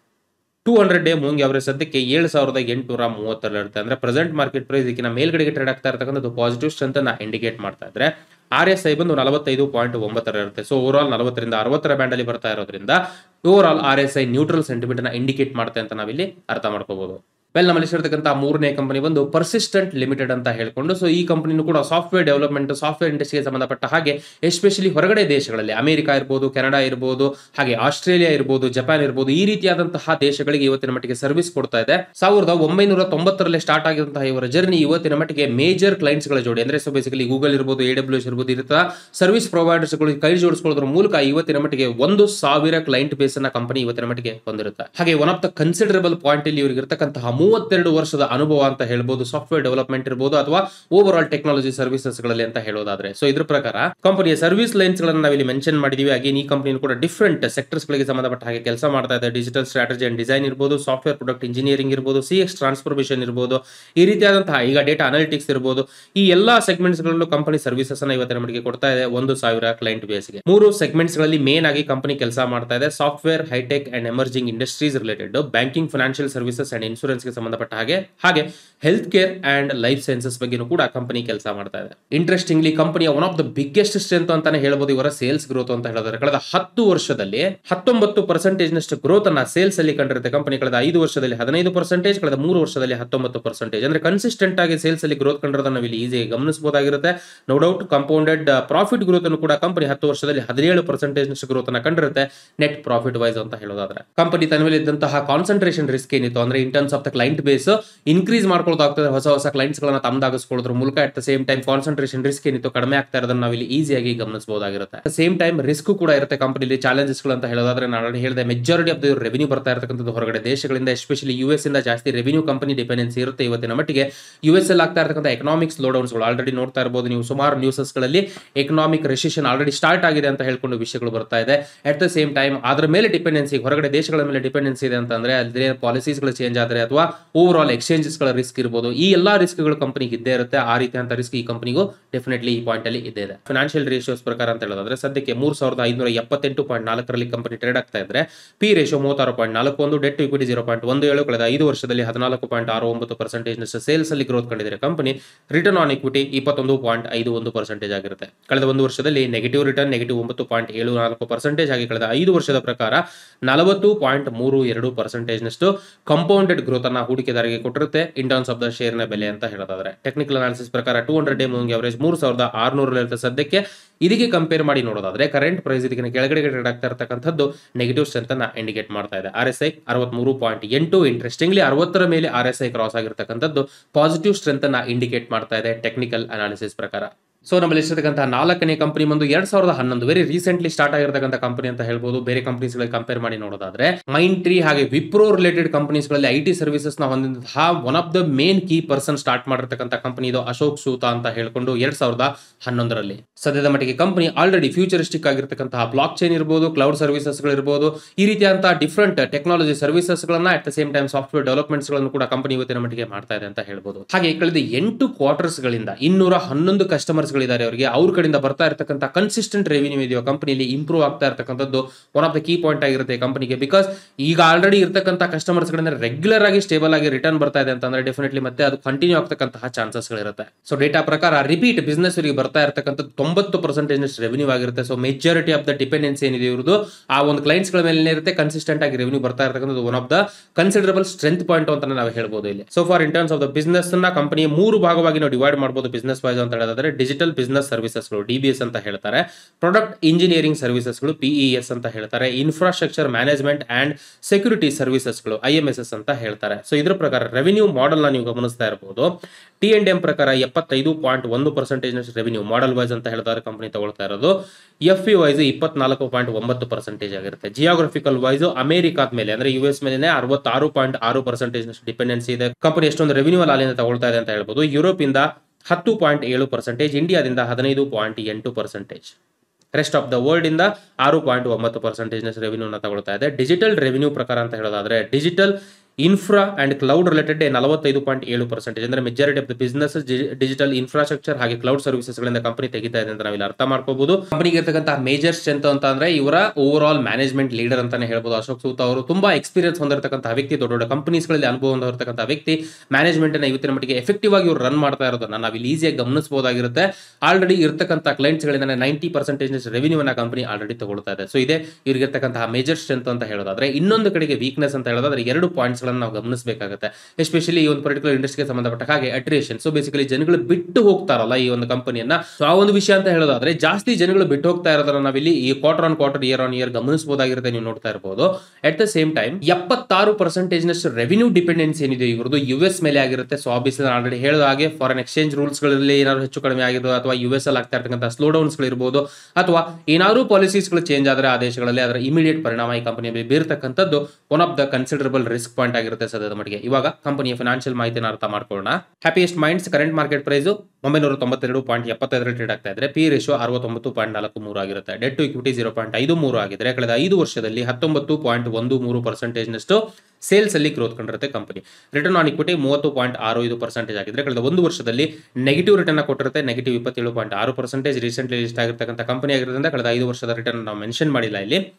two hundred day moving average ಸದ್ಯಕ್ಕೆ ಏಳು ಸಾವಿರದ ಎಂಟುನೂರ ಮೂವತ್ತರಲ್ಲಿ ಇರುತ್ತೆ ಅಂದ್ರೆ ಪ್ರೆಸೆಂಟ್ ಮಾರ್ಕೆಟ್ ಪ್ರೈಸ್ ಇದಕ್ಕಿಂತ ಮೇಲ್ಗಡೆಗೆ ಟ್ರೇಡ್ ಆಗ್ತಾ ಇರತಕ್ಕಂಥದ್ದು ಪಾಸಿಟಿವ್ ಸ್ಟ್ರೆಂತ್ ಅನ್ನ ಇಂಡಿಕೇಟ್ ಮಾಡ್ತಾ ಇದ್ರೆ ಆರ್ ಎಸ್ ಐ ಬಂದು ನಲವತ್ತೈದು ಪಾಯಿಂಟ್ ಒಂಬತ್ತರ ಇರುತ್ತೆ ಸೊ ಓವರ್ ಆಲ್ ನಲವತ್ತರಿಂದ ಅರವತ್ತರ ಬ್ಯಾಂಡ್ ಅಲ್ಲಿ ಬರ್ತಾ ಇರೋದ್ರಿಂದ overall R S I neutral sentiment ನ ಇಂಡಿಕೇಟ್ ಮಾಡುತ್ತೆ ಅಂತ ನಾವಿಲ್ಲಿ ಅರ್ಥ ಮಾಡ್ಕೋಬಹುದು ವೆಲ್ ನಮ್ಮಲ್ಲಿ ಇರ್ತಕ್ಕಂಥ ಮೂರನೇ ಕಂಪನಿ ಬಂದು ಪರ್ಸಿಸ್ಟೆಂಟ್ ಲಿಮಿಟೆಡ್ ಅಂತ ಹೇಳ್ಕೊಂಡು ಸೊ ಈ ಕಂಪನಿನೂ ಕೂಡ ಸಾಫ್ಟ್ವೇರ್ ಡೆವಲಪ್ಮೆಂಟ್ ಸಾಫ್ಟ್ವೇರ್ ಇಂಡಸ್ಟ್ರಿಗೆ ಸಂಬಂಧಪಟ್ಟ ಹಾಗೆ ಎಸ್ಪೆಷಲಿ ಹೊರಗಡೆ ದೇಶಗಳಲ್ಲಿ ಅಮೆರಿಕ ಇರ್ಬೋದು ಕೆನಡಾ ಇರ್ಬೋದು ಹಾಗೆ ಆಸ್ಟ್ರೇಲಿಯಾ ಇರ್ಬೋದು ಜಪಾನ್ ಇರ್ಬೋದು ಈ ರೀತಿಯಾದಂತಹ ದೇಶಗಳಿಗೆ ಇವತ್ತಿನ ಮಟ್ಟಿಗೆ ಸರ್ವಿಸ್ ಕೊಡ್ತಾ ಇದೆ ಸಾವಿರದ ಒಂಬೈನೂರ ತೊಂಬತ್ತರಲ್ಲಿ ಸ್ಟಾರ್ಟ್ ಆಗಿರುವಂತಹ ಇವರ ಜರ್ನಿ ಇವತ್ತಿನ ಮಟ್ಟಿಗೆ ಮೇಜರ್ ಕ್ಲೈಂಟ್ಸ್ ಗಳ ಜೋಡಿ ಅಂದ್ರೆ ಸೊ ಬೇಸಿಕಲಿ ಗೂಗಲ್ ಇರ್ಬೋದು ಎ ಡಬ್ಲ್ಯೂ ಎಸ್ ಇರ್ಬೋದು ಈ ರೀತಿಯ ಸರ್ವಿಸ್ ಪ್ರೊವೈಡರ್ಸ್ ಗಳು ಕೈ ಜೋಡಿಸ್ಕೊಳ್ಳೋದ್ರ ಮೂಲಕ ಇವತ್ತಿನ ಮಟ್ಟಿಗೆ ಒಂದು ಸಾವಿರ ಕ್ಲೈಂಟ್ ಬೇಸ್ ಅನ್ನ ಕಂಪನಿ ಇವತ್ತಿನ ಮಟ್ಟಿಗೆ ಹೊಂದಿರುತ್ತೆ ಹಾಗೆ one of the considerable point ಇಲ್ಲಿ ಇವರಿಗೆ ಇರತಕ್ಕಂತಹ ಮೂವತ್ತೆರಡು ವರ್ಷದ ಅನುಭವ ಅಂತ ಹೇಳ್ಬೋದು ಸಾಫ್ಟ್ವೇರ್ ಡೆವಲಪ್ಮೆಂಟ್ ಇರ್ಬೋದು ಅಥವಾ ಓವರ್ ಆಲ್ ಟೆಕ್ನಾಲಜಿ ಸರ್ವಿಸಸ್ ಗಳಲ್ಲಿ ಅಂತ ಹೇಳೋದಾದ್ರೆ ಸೊ ಇದ್ರ ಪ್ರಕಾರ ಕಂಪನಿಯ ಸರ್ವಿಸ್ ಲೈನ್ಸ್ ಗಳನ್ನ ನಾವಿಲ್ಲಿ ಮೆನ್ಷನ್ ಮಾಡಿದೀವಿ ಹಾಗೆ ಈ ಕಂಪನಿ ಕೂಡ ಡಿಫ್ರೆಂಟ್ ಸೆಕ್ಟರ್ಸ್ ಗಳಿಗೆ ಸಂಬಂಧಪಟ್ಟ ಹಾಗೆ ಕೆಲಸ ಮಾಡ್ತಾ ಇದೆ ಡಿಜಿಟಲ್ ಸ್ಟ್ರಾಟಜಿ ಅಂಡ್ ಡಿಸೈನ್ ಇರ್ಬೋದು ಸಾಫ್ಟ್ವೇರ್ ಪ್ರಾಡಕ್ಟ್ ಇಂಜಿನಿಯರಿಂಗ್ ಇರ್ಬೋದು ಸಿ ಎಕ್ಸ್ ಟ್ರಾನ್ಸ್ಫಾರ್ಮೇಷನ್ ಇರ್ಬೋದು ಈ ರೀತಿಯಾದಂತಹ ಈಗ ಡೇಟಾ ಅನಾಲಿಟಿಕ್ಸ್ ಇರ್ಬೋದು ಈ ಎಲ್ಲಾ ಸೆಗ್ಮೆಂಟ್ಸ್ ಗಳಲ್ಲೂ ಕಂಪನಿ ಸರ್ವಿಸಸ್ ಅನ್ನ ಇವತ್ತಿನ ಮಟ್ಟಿಗೆ ಕೊಡ್ತಾ ಇದೆ ಒಂದು ಸಾವಿರ ಕ್ಲೈಂಟ್ ಬೇಸ್ಗೆ ಮೂರು ಸೆಗ್ಮೆಂಟ್ಸ್ ಗಳಲ್ಲಿ ಮೇನ್ ಆಗಿ ಕಂಪನಿ ಕೆಲಸ ಮಾಡ್ತಾ ಇದೆ software hi tech and emerging industries related banking financial services and insurance ಇಂಡಸ್ಟ್ರಿಗೆ ಸಂಬಂಧಪಟ್ಟ ಹಾಗೆ ಹಾಗೆ health care and life sciences ಬಗ್ಗೆನೂ ಕೂಡ ಕಂಪನಿ ಕೆಲಸ ಮಾಡ್ತಾ ಇದೆ ಇಂಟ್ರೆಸ್ಟಿಂಗ್ಲಿ ಕಂಪನಿಯ one of the biggest strength ಅಂತಾನೆ ಹೇಳ್ಬೋದು ಇವರ ಸೇಲ್ಸ್ ಗ್ರೋತ್ ಅಂತ ಹೇಳಿದ್ರೆ ಕಳೆದ ಹತ್ತು ವರ್ಷದಲ್ಲಿ ಹತ್ತೊಂಬತ್ತು ಪರ್ಸೆಂಟೇಜ್ ನಷ್ಟು ಗ್ರೋತ್ ಅನ್ನ ಸೇಲ್ಸ್ ಅಲ್ಲಿ ಕಂಡಿರುತ್ತೆ ಕಂಪನಿ ಕಳೆದ ಐದು ವರ್ಷದಲ್ಲಿ ಹದಿನೈದು ಪರ್ಸೆಂಟೇಜ್ ಕಳೆದ ಮೂರು ವರ್ಷದಲ್ಲಿ ಹತ್ತೊಂಬತ್ತು ಪರ್ಸೆಂಟೇಜ್ ಅಂದ್ರೆ ಕನ್ಸಿಸ್ಟೆಂಟ್ ಆಗಿ ಸೇಲ್ಸ್ ಅಲ್ಲಿ ಗ್ರೋತ್ ಕಂಡಿರೋದನ್ನ ನಾವು ಇಲ್ಲಿ ಈಸಿಯಾಗಿ ಗಮನಿಸಬಹುದಾಗಿರುತ್ತೆ no doubt compounded profit growth ಅನ್ನು ಕೂಡ ಕಂಪನಿ ಹತ್ತು ವರ್ಷದಲ್ಲಿ ಹದಿನೇಳು ಪರ್ಸೆಂಟೇಜ್ ನಷ್ಟು ಗ್ರೋತ್ ಅನ್ನ ಕಂಡಿರುತ್ತೆ ನೆಟ್ ಪ್ರಾಫಿಟ್ ವೈಸ್ ಅಂತ ಹೇಳೋದಾದ್ರೆ ಕಂಪನಿ ತನ್ನ ಮೇಲೆ ಇದ್ದಂತಹ ಕಾನ್ಸಂಟ್ರೇಷನ್ ರಿಸ್ಕ್ ಏನಿತ್ತು ಅಂದ್ರೆ in terms of the client base increase ಮಾಡ್ಕೊಳ್ಳೋದಾಗ್ತದೆ ಹೊಸ ಹೊಸ ಕ್ಲೈಂಟ್ಸ್ ಗಳನ್ನ ತಮ್ಮದಾಗಿಸ್ಕೊಳ್ಳೋದ್ರ ಮೂಲಕ at the same time concentration risk ಏನಿತ್ತು ಕಡಿಮೆ ಆಗ್ತಾ ಇರೋದನ್ನ ನಾವು ಇಲ್ಲಿ ಈಸಿಯಾಗಿ ಗಮನಿಸಬಹುದಾಗಿರುತ್ತೆ ಸೇಮ್ ಟೈಮ್ ರಿಸ್ಕ್ ಕೂಡ ಇರುತ್ತೆ ಕಂಪನಿಲಿ ಚಾಲೆಂಜಸ್ ಅಂತ ಹೇಳೋದಾದ್ರೆ ನಾನು already ಹೇಳಿದೆ ಮೆಜಾರಿಟಿ ಆಫ್ ದ ರೆವಿನ್ಯೂ ಬರ್ತಾ ಇರತಕ್ಕಂಥದ್ದು ಹೊರಗಡೆ ದೇಶಗಳಿಂದ ಎಸ್ಪೆಷಲಿ ಯು ಎಸ್ ಇಂದ ಜಾಸ್ತಿ ರೆವಿನ್ಯೂ ಕಂಪನಿ ಡಿಪೆಂಡೆನ್ಸಿ ಇರುತ್ತೆ ಇವತ್ತಿನ ಮಟ್ಟಿಗೆ ಯು ಎಸ್ ಅಲ್ಲಿ ಆಗ್ತಾ ಇರತಕ್ಕಂಥ ಎಕನಾಮಿಕ್ಸ್ ಲೋಡೌನ್ಸ್ಗಳು ಆಲ್ರೆಡಿ ನೋಡ್ತಾ ಇರಬಹುದು ನೀವು ಸುಮಾರು ನ್ಯೂಸಸ್ಗಳಲ್ಲಿ ಎಕನಾಮಿಕ್ ರೆಸಿಷನ್ ಆಲ್ರೆಡಿ ಸ್ಟಾರ್ಟ್ ಆಗಿದೆ ಅಂತ ಹೇಳ್ಕೊಂಡು ವಿಷಯಗಳು ಬರ್ತಾ ಇದೆ ಅಟ್ ದ ಸೇಮ್ ಟೈಮ್ ಅದರ ಮೇಲೆ ಡಿಪೆಂಡೆನ್ಸಿ ಹೊರಗಡೆ ದೇಶಗಳ ಮೇಲೆ ಡಿಪೆಂಡೆನ್ಸಿ ಇದೆ ಅಂತಂದ್ರೆ ಅಲ್ಲಿ ಪಾಲಿಸೀಸ್ಗಳು ಚೇಂಜ್ ಆದರೆ ಅಥವಾ ಓವರ್ ಆಲ್ ಎಕ್ಸ್ಚೇಂಜಸ್ಗಳ ರಿಸ್ಕ್ ಇರ್ಬೋದು ಈ ಎಲ್ಲಾ ರಿಸ್ಕ್ಗಳು ಕಂಪನಿಗೆ ಇದ್ದೇ ಇರುತ್ತೆ ಆ ರೀತಿಯಂತ ರಿಸ್ಕ್ ಈ ಕಂಪನಿಗೂ ಡೆಫಿನೆಟ್ಲಿ ಈ ಪಾಯಿಂಟ್ ಅಲ್ಲಿ ಇದ್ದೇ ಇದೆ ಫಿನಾನ್ಷಿಯಲ್ ರೇಷಿಯೋಸ್ ಪ್ರಕಾರ ಅಂತ ಹೇಳೋದಾದ್ರೆ ಸದ್ಯಕ್ಕೆ ಮೂರ್ ಸಾವಿರದ ಐನೂರ ಎಪ್ಪತ್ತೆಂಟು ಪಾಯಿಂಟ್ ನಾಲ್ಕರಲ್ಲಿ ಕಂಪನಿ ಟ್ರೇಡ್ ಆಗ್ತಾ ಇದ್ರೆ ಪಿ ರೇಷಿಯೋ ಮೂವತ್ತಾರು ಪಾಯಿಂಟ್ ನಾಲ್ಕು ಒಂದು ಡೆಟ್ ಇಕ್ವಿಟಿ ಜೀರೋ ಪಾಯಿಂಟ್ ಒಂದು ಏಳು ಕಳೆದ ಐದು ವರ್ಷದಲ್ಲಿ ಹದಿನಾಲ್ಕು ಪಾಯಿಂಟ್ ಆರು ಒಂಬತ್ತು ಪರ್ಸೆಂಟೇಜ್ ನಷ್ಟು ಸೇಲ್ಸ್ ಅಲ್ಲಿ ಗ್ರೋತ್ ಕಂಡಿದೆ ಕಂಪನಿ ರಿಟರ್ನ್ ಆನ್ ಇಕ್ವಿಟಿ ಇಪ್ಪತ್ತೊಂದು ಪಾಯಿಂಟ್ ಐದು ಒಂದು ಪರ್ಸೆಂಟೇಜ್ ಆಗಿರುತ್ತೆ ಕಳೆದ ಒಂದು ವರ್ಷದಲ್ಲಿ ನೆಗೆಟಿವ್ ರಿಟರ್ನ್ ನೆಗೆಟಿವ್ ಒಂಬತ್ತು ಪಾಯಿಂಟ್ ಏಳು ನಾಲ್ಕು ಪರ್ಸೆಂಟೇಜ್ ಆಗಿ ಕಳೆದ ಐದು ವರ್ಷದ ಪ್ರಕಾರ ನಲವತ್ತು ಪಾಯಿಂಟ್ ಮೂರು ಎರಡು ಪರ್ಸೆಂಟೇಜ್ ನಷ್ಟು ಕಂಪೌಂಡೆಡ್ ಗ್ರೋತ್ ಅನ್ನ ಹೂಡಿಕೆದಾರರಿಗೆ ಕೊಟ್ಟಿರುತ್ತೆ ಇನ್ ಟರ್ಮ್ಸ್ ಆಫ್ ದ ಶೇರ್ನ ಬೆಲೆ ಅಂತ ಹೇಳೋದಾದ್ರೆ ಟೆಕ್ನಿಕಲ್ ಅನಾಲಿಸಿಸ್ ಪ್ರಕಾರ two hundred day moving average ಮೂರು ಸಾವಿರದ ಆರುನೂರಲ್ಲಿರುತ್ತೆ ಸದ್ಯಕ್ಕೆ ಇದಕ್ಕೆ ಕಂಪೇರ್ ಮಾಡಿ ನೋಡೋದಾದ್ರೆ ಕರೆಂಟ್ ಪ್ರೈಸ್ ಇದಕ್ಕೆ ಕೆಳಗಡೆ ಟ್ರೇಡ್ ಆಗ್ತಾ ಇರತಕ್ಕಂಥದ್ದು ನೆಗೆಟಿವ್ ಸ್ಟ್ರೆಂತ್ ಅನ್ನ ಇಂಡಿಕೇಟ್ ಮಾಡ್ತಾ ಇದೆ ಆರ್ ಎಸ್ ಐ ಅರವತ್ಮೂರು ಪಾಯಿಂಟ್ ಎಂಟು ಇಂಟ್ರೆಸ್ಟಿಂಗ್ಲಿ ಅರವತ್ತರ ಮೇಲೆ ಆರ್ ಎಸ್ ಐ ಕ್ರಾಸ್ ಆಗಿರ್ತಕ್ಕಂಥದ್ದು ಪಾಸಿಟಿವ್ ಸ್ಟ್ರೆಂತ್ ಅನ್ನ ಇಂಡಿಕೇಟ್ ಮಾಡ್ತಾ ಇದೆ ಟೆಕ್ನಿಕಲ್ ಅನಾಲಿಸಿಸ್ ಪ್ರಕಾರ ಸೊ ನಮ್ಮಲ್ಲಿ ಇರ್ತಕ್ಕಂಥ ನಾಲ್ಕನೇ ಕಂಪನಿ ಬಂದು ಎರಡ್ ಸಾವಿರದ ಹನ್ನೊಂದು ವೆರಿ ರೀಸೆಂಟ್ಲಿ ಸ್ಟಾರ್ಟ್ ಆಗಿರ್ತಕ್ಕಂಥ ಕಂಪನಿ ಅಂತ ಹೇಳ್ಬೋದು ಬೇರೆ ಕಂಪನೀಸ್ ಗಳಿಗೆ ಕಂಪೇರ್ ಮಾಡಿ ನೋಡೋದಾದ್ರೆ ಮೈಂಡ್ ಟ್ರೀ ಹಾಗೆ ವಿಪ್ರೋ ರಿಲೇಟೆಡ್ ಕಂಪನೀಸ್ ಗಳಲ್ಲಿ ಐ ಟಿ ಸರ್ವಿಸಸ್ ನ ಹೊಂದಿದಂತಹ one of the main key person start ಮಾಡಿರ್ತಕ್ಕಂಥ ಕಂಪನಿ ಇದು ಅಶೋಕ್ ಸೂತಾ ಅಂತ ಹೇಳ್ಕೊಂಡು ಎರಡ್ ಸಾವಿರದ ಹನ್ನೊಂದರಲ್ಲಿ ಸದ್ಯದ ಮಟ್ಟಿಗೆ ಕಂಪನಿ ಆಲ್ರೆಡಿ ಫ್ಯೂಚರಿಸ್ಟಿಕ್ ಆಗಿರ್ತಕ್ಕಂತಹ ಬ್ಲಾಕ್ ಚೈನ್ ಇರ್ಬೋದು ಕ್ಲೌಡ್ ಸರ್ವಿಸಸ್ ಗಳಿರ್ಬೋದು ಈ ರೀತಿಯಂತಹ ಡಿಫ್ರೆಂಟ್ ಟೆಕ್ನಾಲಜಿ ಸರ್ವಿಸಸ್ ಗಳನ್ನ at the same time software developments ಗಳನ್ನು ಕೂಡ ಕಂಪನಿ ಇವತ್ತಿನ ಮಟ್ಟಿಗೆ ಮಾಡ್ತಾ ಇದೆ ಅಂತ ಹೇಳ್ಬೋದು ಹಾಗೆ ಕಳೆದ ಎಂಟು ಕ್ವಾರ್ಟರ್ಸ್ ಗಳಿಂದ ಇನ್ನೂರ ಹನ್ನೊಂದು ಕಸ್ಟಮರ್ಸ್ ಗಳಿದ್ದಾರೆ ಅವರಿಗೆ ಅವ್ರ ಕಡೆಯಿಂದ ಬರ್ತಾ ಇರತಕ್ಕಂಥ ಕನ್ಸಿಸ್ಟೆಂಟ್ ರೆವಿನ್ಯೂ ಇದೆಯೋ ಕಂಪನಿಲಿ ಇಂಪ್ರೂವ್ ಆಗ್ತಾ ಇರತಕ್ಕಂಥದ್ದು one of the key point ಆಗಿರುತ್ತೆ ಕಂಪನಿಗೆ ಬಿಕಾಸ್ ಈಗ ಆಲ್ರೆಡಿ ಇರ್ತಕ್ಕಂಥ ಕಸ್ಟಮರ್ಸ್ ಗಳಿಂದ ರೆಗ್ಯುಲರ್ ಆಗಿ ಸ್ಟೇಬಲ್ ಆಗಿ ರಿಟರ್ನ್ ಬರ್ತಾ ಇದೆ ಅಂತಂದ್ರೆ ಡೆಫಿನೆಟ್ಲಿ ಮತ್ತೆ ಅದು ಕಂಟಿನ್ಯೂ ಆಗ್ತಕ್ಕಂತಹ ಚಾನ್ಸಸ್ ಗಳಿರುತ್ತೆ ಸೊ ಡೇಟಾ ಪ್ರಕಾರ ರಿಪೀಟ್ ಬಿಸ್ನೆಸ್ ಅವರಿಗೆ ಬರ್ತಾ ಇರತಕ್ಕಂಥ ತೊಂಬತ್ತು ಪರ್ಸೆಂಟೇಜ್ ರೆವಿನ್ಯೂ ಆಗಿರುತ್ತೆ so majority of the dependency ಏನಿದೆ ಇವ್ರದ್ದು ಆ ಒಂದು ಕ್ಲೈಂಟ್ಸ್ ಗಳ ಮೇಲೆ ಇರುತ್ತೆ ಕನ್ಸಿಸ್ಟೆಂಟ್ ಆಗಿ ರೆವಿನ್ಯೂ ಬರ್ತಾ ಇರತಕ್ಕಂಥದ್ದು one of the considerable strength point ಅಂತ ನಾವು ಹೇಳ್ಬೋದು ಇಲ್ಲಿ so for in terms of the business ನ ಕಂಪನಿಯ ಮೂರು ಭಾಗವಾಗಿ ನಾವು ಡಿವೈಡ್ ಮಾಡಬಹುದು ಬಿಸ್ನೆಸ್ ವೈಸ್ ಅಂತ ಹೇಳಿದ್ರೆ ಡಿಜಿಟಲ್ ಬಿಸ್ನೆಸ್ ಸರ್ವಿಸಸ್ಗಳು ಡಿಬಿಎಸ್ ಅಂತ ಹೇಳ್ತಾರೆ ಪ್ರಾಡಕ್ಟ್ ಇಂಜಿನಿಯರಿಂಗ್ ಸರ್ವಿಸಸ್ಗಳು ಪಿಇಎಸ್ ಅಂತ ಹೇಳ್ತಾರೆ ಇನ್ಫ್ರಾಸ್ಟ್ರಕ್ಚರ್ ಮ್ಯಾನೇಜ್ಮೆಂಟ್ ಅಂಡ್ ಸೆಕ್ಯೂರಿಟಿ ಸರ್ವಿಸಸ್ಗಳು ಐ ಎಂ ಎಸ್ ಎಸ್ ಅಂತ ಹೇಳ್ತಾರೆ ಸೊ ಇದ್ರ ಪ್ರಕಾರ ರೆವಿನ್ಯೂ ಮಾಡೆಲ್ ನ ನೀವು ಗಮನಿಸ್ತಾ ಇರಬಹುದು ಟಿ ಅಂಡ್ ಎಂ ಪ್ರಕಾರ ಎಪ್ಪತ್ತೈದು ಪಾಯಿಂಟ್ ಒಂದು ಪರ್ಸೆಂಟೇಜ್ ರೆವಿನ್ಯೂ ಮಾಡೆಲ್ ವೈಸ್ ಅಂತ ಹೇಳಿದ್ರೆ ಕಂಪನಿ ತಗೊಳ್ತಾ ಇರೋದು ಎಫ್ ಇ ವೈಸ್ ಇಪ್ಪತ್ನಾಲ್ಕು ಪಾಯಿಂಟ್ ಒಂಬತ್ತು ಪರ್ಸೆಂಟೇಜ್ ಆಗಿರುತ್ತೆ ಜಿಯೋಗ್ರಫಿಕಲ್ ವೈಸ್ ಅಮೆರಿಕಾದ ಮೇಲೆ ಅಂದ್ರೆ ಯು ಎಸ್ ಮೇಲೆ ಅರವತ್ತಾರು ಪಾಯಿಂಟ್ ಆರು ಪರ್ಸೆಂಟೇಜ್ ಡಿಪೆಂಡೆನ್ಸಿ ಇದೆ ಕಂಪನಿ ಎಷ್ಟೊಂದು ರೆವಿನ್ಯೂ ಅಲ್ಲಿಂದ ತಗೊಳ್ತಾ ಇದೆ ಅಂತ ಹೇಳ್ಬೋದು ಯುರೋಪ್ ಇಂದ ಹತ್ತು ಪಾಯಿಂಟ್ ಏಳು ಪರ್ಸೆಂಟೇಜ್ ಇಂಡಿಯಾದಿಂದ ಹದಿನೈದು ಪಾಯಿಂಟ್ ಎಂಟು percentage rest of the world ಇಂದ ಆರು ಪಾಯಿಂಟ್ ಒಂಬತ್ತು ಪರ್ಸೆಂಟೇಜ್ ರೆವಿನ್ಯೂನ ತಗೊಳ್ತಾ ಇದೆ ಡಿಜಿಟಲ್ ರೆವಿನ್ಯೂ ಪ್ರಕಾರ ಅಂತ ಹೇಳೋದಾದ್ರೆ digital infra and cloud related ನಲವತ್ತೈದು ಪಾಯಿಂಟ್ ಏಳು ಪರ್ಸೆಂಟೇಜ್ ಅಂದ್ರೆ majority of the business digital infrastructure ಹಾಗೆ ಕ್ಲೌಡ್ ಸರ್ವಿಸಸ್ ಗಳಿಂದ ಕಂಪನಿ ತೆಗಿತಾ ಇದೆ ಅಂತ ನಾವಿಲ್ಲಿ ಅರ್ಥ ಮಾಡ್ಕೋಬಹುದು ಕಂಪನಿಗೆ ಇರ್ತಕ್ಕಂತಹ ಮೇಜರ್ ಸ್ಟ್ರೆಂತ್ ಅಂತ ಅಂದ್ರೆ ಇವರ ಓವರ್ ಆಲ್ ಮ್ಯಾನೇಜ್ಮೆಂಟ್ ಲೀಡರ್ ಅಂತಾನೆ ಹೇಳ್ಬೋದು ಅಶೋಕ್ ಸೂತ್ ಅವರು ತುಂಬಾ ಎಕ್ಸ್ಪೀರಿಯನ್ಸ್ ಹೊಂದಿರತಕ್ಕಂತಹ ವ್ಯಕ್ತಿ ದೊಡ್ಡ ದೊಡ್ಡ ಕಂಪನೀಸ್ ಗಳಲ್ಲಿ ಅನುಭವ ಹೊಂದಿರತಕ್ಕಂತಹ ವ್ಯಕ್ತಿ ಮ್ಯಾನೇಜ್ಮೆಂಟ್ ಅನ್ನ ಇವತ್ತಿನ ಮಟ್ಟಿಗೆ ಎಫೆಕ್ಟಿವ್ ಆಗಿ ಇವರು ರನ್ ಮಾಡ್ತಾ ಇರೋದನ್ನ ನಾವು ಇಲ್ಲಿ ಈಸಿಯಾಗಿ ಗಮನಿಸಬಹುದಾಗಿರುತ್ತೆ ಆಲ್ರೆಡಿ ಇರ್ತಕ್ಕಂಥ ಕ್ಲೈಂಟ್ಸ್ ಗಳಿಂದ ನೈಂಟಿ ಪರ್ಸೆಂಟೇಜ್ ರೆವಿನ್ಯೂ ಅನ್ನ ಕಂಪನಿ ಆಲ್ರೆಡಿ ತಗೊಳ್ತಾ ಇದೆ ಸೊ ಇದೇ ಇವ್ರಿಗೆ ಇರ್ತಕ್ಕಂತಹ ಮೇಜರ್ ಸ್ಟ್ರೆಂತ್ ಅಂತ ಹೇಳೋದಾದ್ರೆ ಇನ್ನೊಂದು ಕಡೆಗೆ ವೀಕ್ನೆಸ್ ಅಂತ ಹೇಳೋದಾದ್ರೆ ಎರಡು ಪಾಯಿಂಟ್ಸ್ ಗಳನ್ನ ನಾವು ಗಮನಿಸಬೇಕಾಗುತ್ತೆ ಎಸ್ಪೆಷಲಿ ಈ ಒಂದು ಪರ್ಟಿಕ್ಯುಲರ್ ಇಂಡಸ್ಟ್ರಿಗೆ ಸಂಬಂಧಪಟ್ಟ ಹಾಗೆ ಅಟ್ರೇಷನ್ ಸೊ ಬೇಸಿಕಲಿ ಜನಗಳು ಬಿಟ್ಟು ಹೋಗ್ತಾರಲ್ಲ ಈ ಒಂದು ಕಂಪನಿಯನ್ನ ಸೊ ಆ ಒಂದು ವಿಷಯ ಅಂತ ಹೇಳೋದಾದ್ರೆ ಜಾಸ್ತಿ ಜನಗಳು ಬಿಟ್ಟು ಹೋಗ್ತಾ ಇರೋದನ್ನ ನಾವಿಲ್ಲಿ ಈ quarter on quarter year on year ಗಮನಿಸಬಹುದಾಗಿರುತ್ತೆ ನೀವು ನೋಡ್ತಾ ಇರಬಹುದು ಅಟ್ ದ ಸೇಮ್ ಟೈಮ್ ಎಪ್ಪತ್ತಾರು ಪರ್ಸೆಂಟೇಜ್ ನಷ್ಟು ರೆವಿನ್ಯೂ ಡಿಪೆಂಡೆನ್ಸ್ ಏನಿದೆ ಇವ್ರದ್ದು ಯು ಎಸ್ ಮೇಲೆ ಆಗಿರುತ್ತೆ ಸೊ ಆಬ್ವಿಯಸ್ ಆಲ್ರೆಡಿ ಹೇಳಿದ ಹಾಗೆ ಫಾರಿನ್ ಎಕ್ಸ್ಚೇಂಜ್ ರೂಲ್ಸ್ ಗಳಲ್ಲಿ ಏನಾದ್ರು ಹೆಚ್ಚು ಕಡಿಮೆ ಆಗಿದ್ದು ಅಥವಾ ಯು ಎಸ್ ಅಲ್ಲಿ ಆಗ್ತಾ ಇರ್ತಕ್ಕಂಥ ಸ್ಲೋ ಡೌನ್ಸ್ ಇರ್ಬೋದು ಅಥವಾ ಏನಾದ್ರು ಪಾಲಿಸೀಸ್ ಗಳು ಚೇಂಜ್ ಆದ್ರೆ ಆ ದೇಶಗಳಲ್ಲಿ ಅದರ ಇಮಿಡಿಯೇಟ್ ಪರಿಣಾಮ ಈ ಕಂಪನಿಯ ಮೇಲೆ ಬೀರ್ತಕ್ಕಂಥದ್ದು one of the considerable risk point ಆಗಿರುತ್ತೆ ಸದ್ಯದ ಮಟ್ಟಿಗೆ ಇವಾಗ ಕಂಪನಿಯ ಫಿನಾನ್ಷಿಯಲ್ ಮಾಹಿತಿನ ಅರ್ಥ ಮಾಡ್ಕೊಳ್ಳೋಣ happiest minds current market price ಒಂಬೈನೂರ ತೊಂಬತ್ತೆರಡು ಪಾಯಿಂಟ್ ಎಪ್ಪತ್ತೈದರಲ್ಲಿ ಟ್ರೇಡ್ ಆಗ್ತಾ ಇದ್ರೆ ಪಿ ರೇಷೋ ಅರವತ್ತೊಂಬತ್ತು ಪಾಯಿಂಟ್ ನಾಲ್ಕು ಮೂರು ಆಗಿರುತ್ತೆ debt to equity zero point ಐದು ಮೂರು ಆಗಿದ್ರೆ ಕಳೆದ ಐದು ವರ್ಷದಲ್ಲಿ ಹತ್ತೊಂಬತ್ತು ಪಾಯಿಂಟ್ ಒಂದು ಮೂರು ಪರ್ಸೆಂಟೇಜ್ ನಷ್ಟು ಸೇಲ್ಸ್ ಅಲ್ಲಿ ಗ್ರೋತ್ ಕಂಡಿರುತ್ತೆ ಕಂಪನಿ ರಿಟರ್ನ್ ಆನ್ ಇಕ್ವಿಟಿ ಮೂವತ್ತು ಪಾಯಿಂಟ್ ಆರು ಐದು ಪರ್ಸೆಂಟೇಜ್ ಆಗಿದ್ರೆ ಕಳೆದ ಒಂದು ವರ್ಷದಲ್ಲಿ ನೆಗೆಟಿವ್ ರಿಟರ್ನ್ ಕೊಟ್ಟಿರುತ್ತೆ ನೆಗೆಟಿವ್ ಇಪ್ಪತ್ತೇಳು ಪಾಯಿಂಟ್ ಆರು ಪರ್ಸೆಂಟೇಜ್ ರೀಸೆಂಟ್ಲಿ ಲಿಸ್ಟ್ ಆಗಿರ್ತಕ್ಕಂಥ ಕಂಪನಿ ಆಗಿರೋದ್ರಿಂದ ಕಳೆದ ಐದು ವರ್ಷದ ರಿಟರ್ನ್ ನಾವು ಮೆನ್ಷನ್ ಮಾಡಿಲ್ಲ ಇಲ್ಲಿ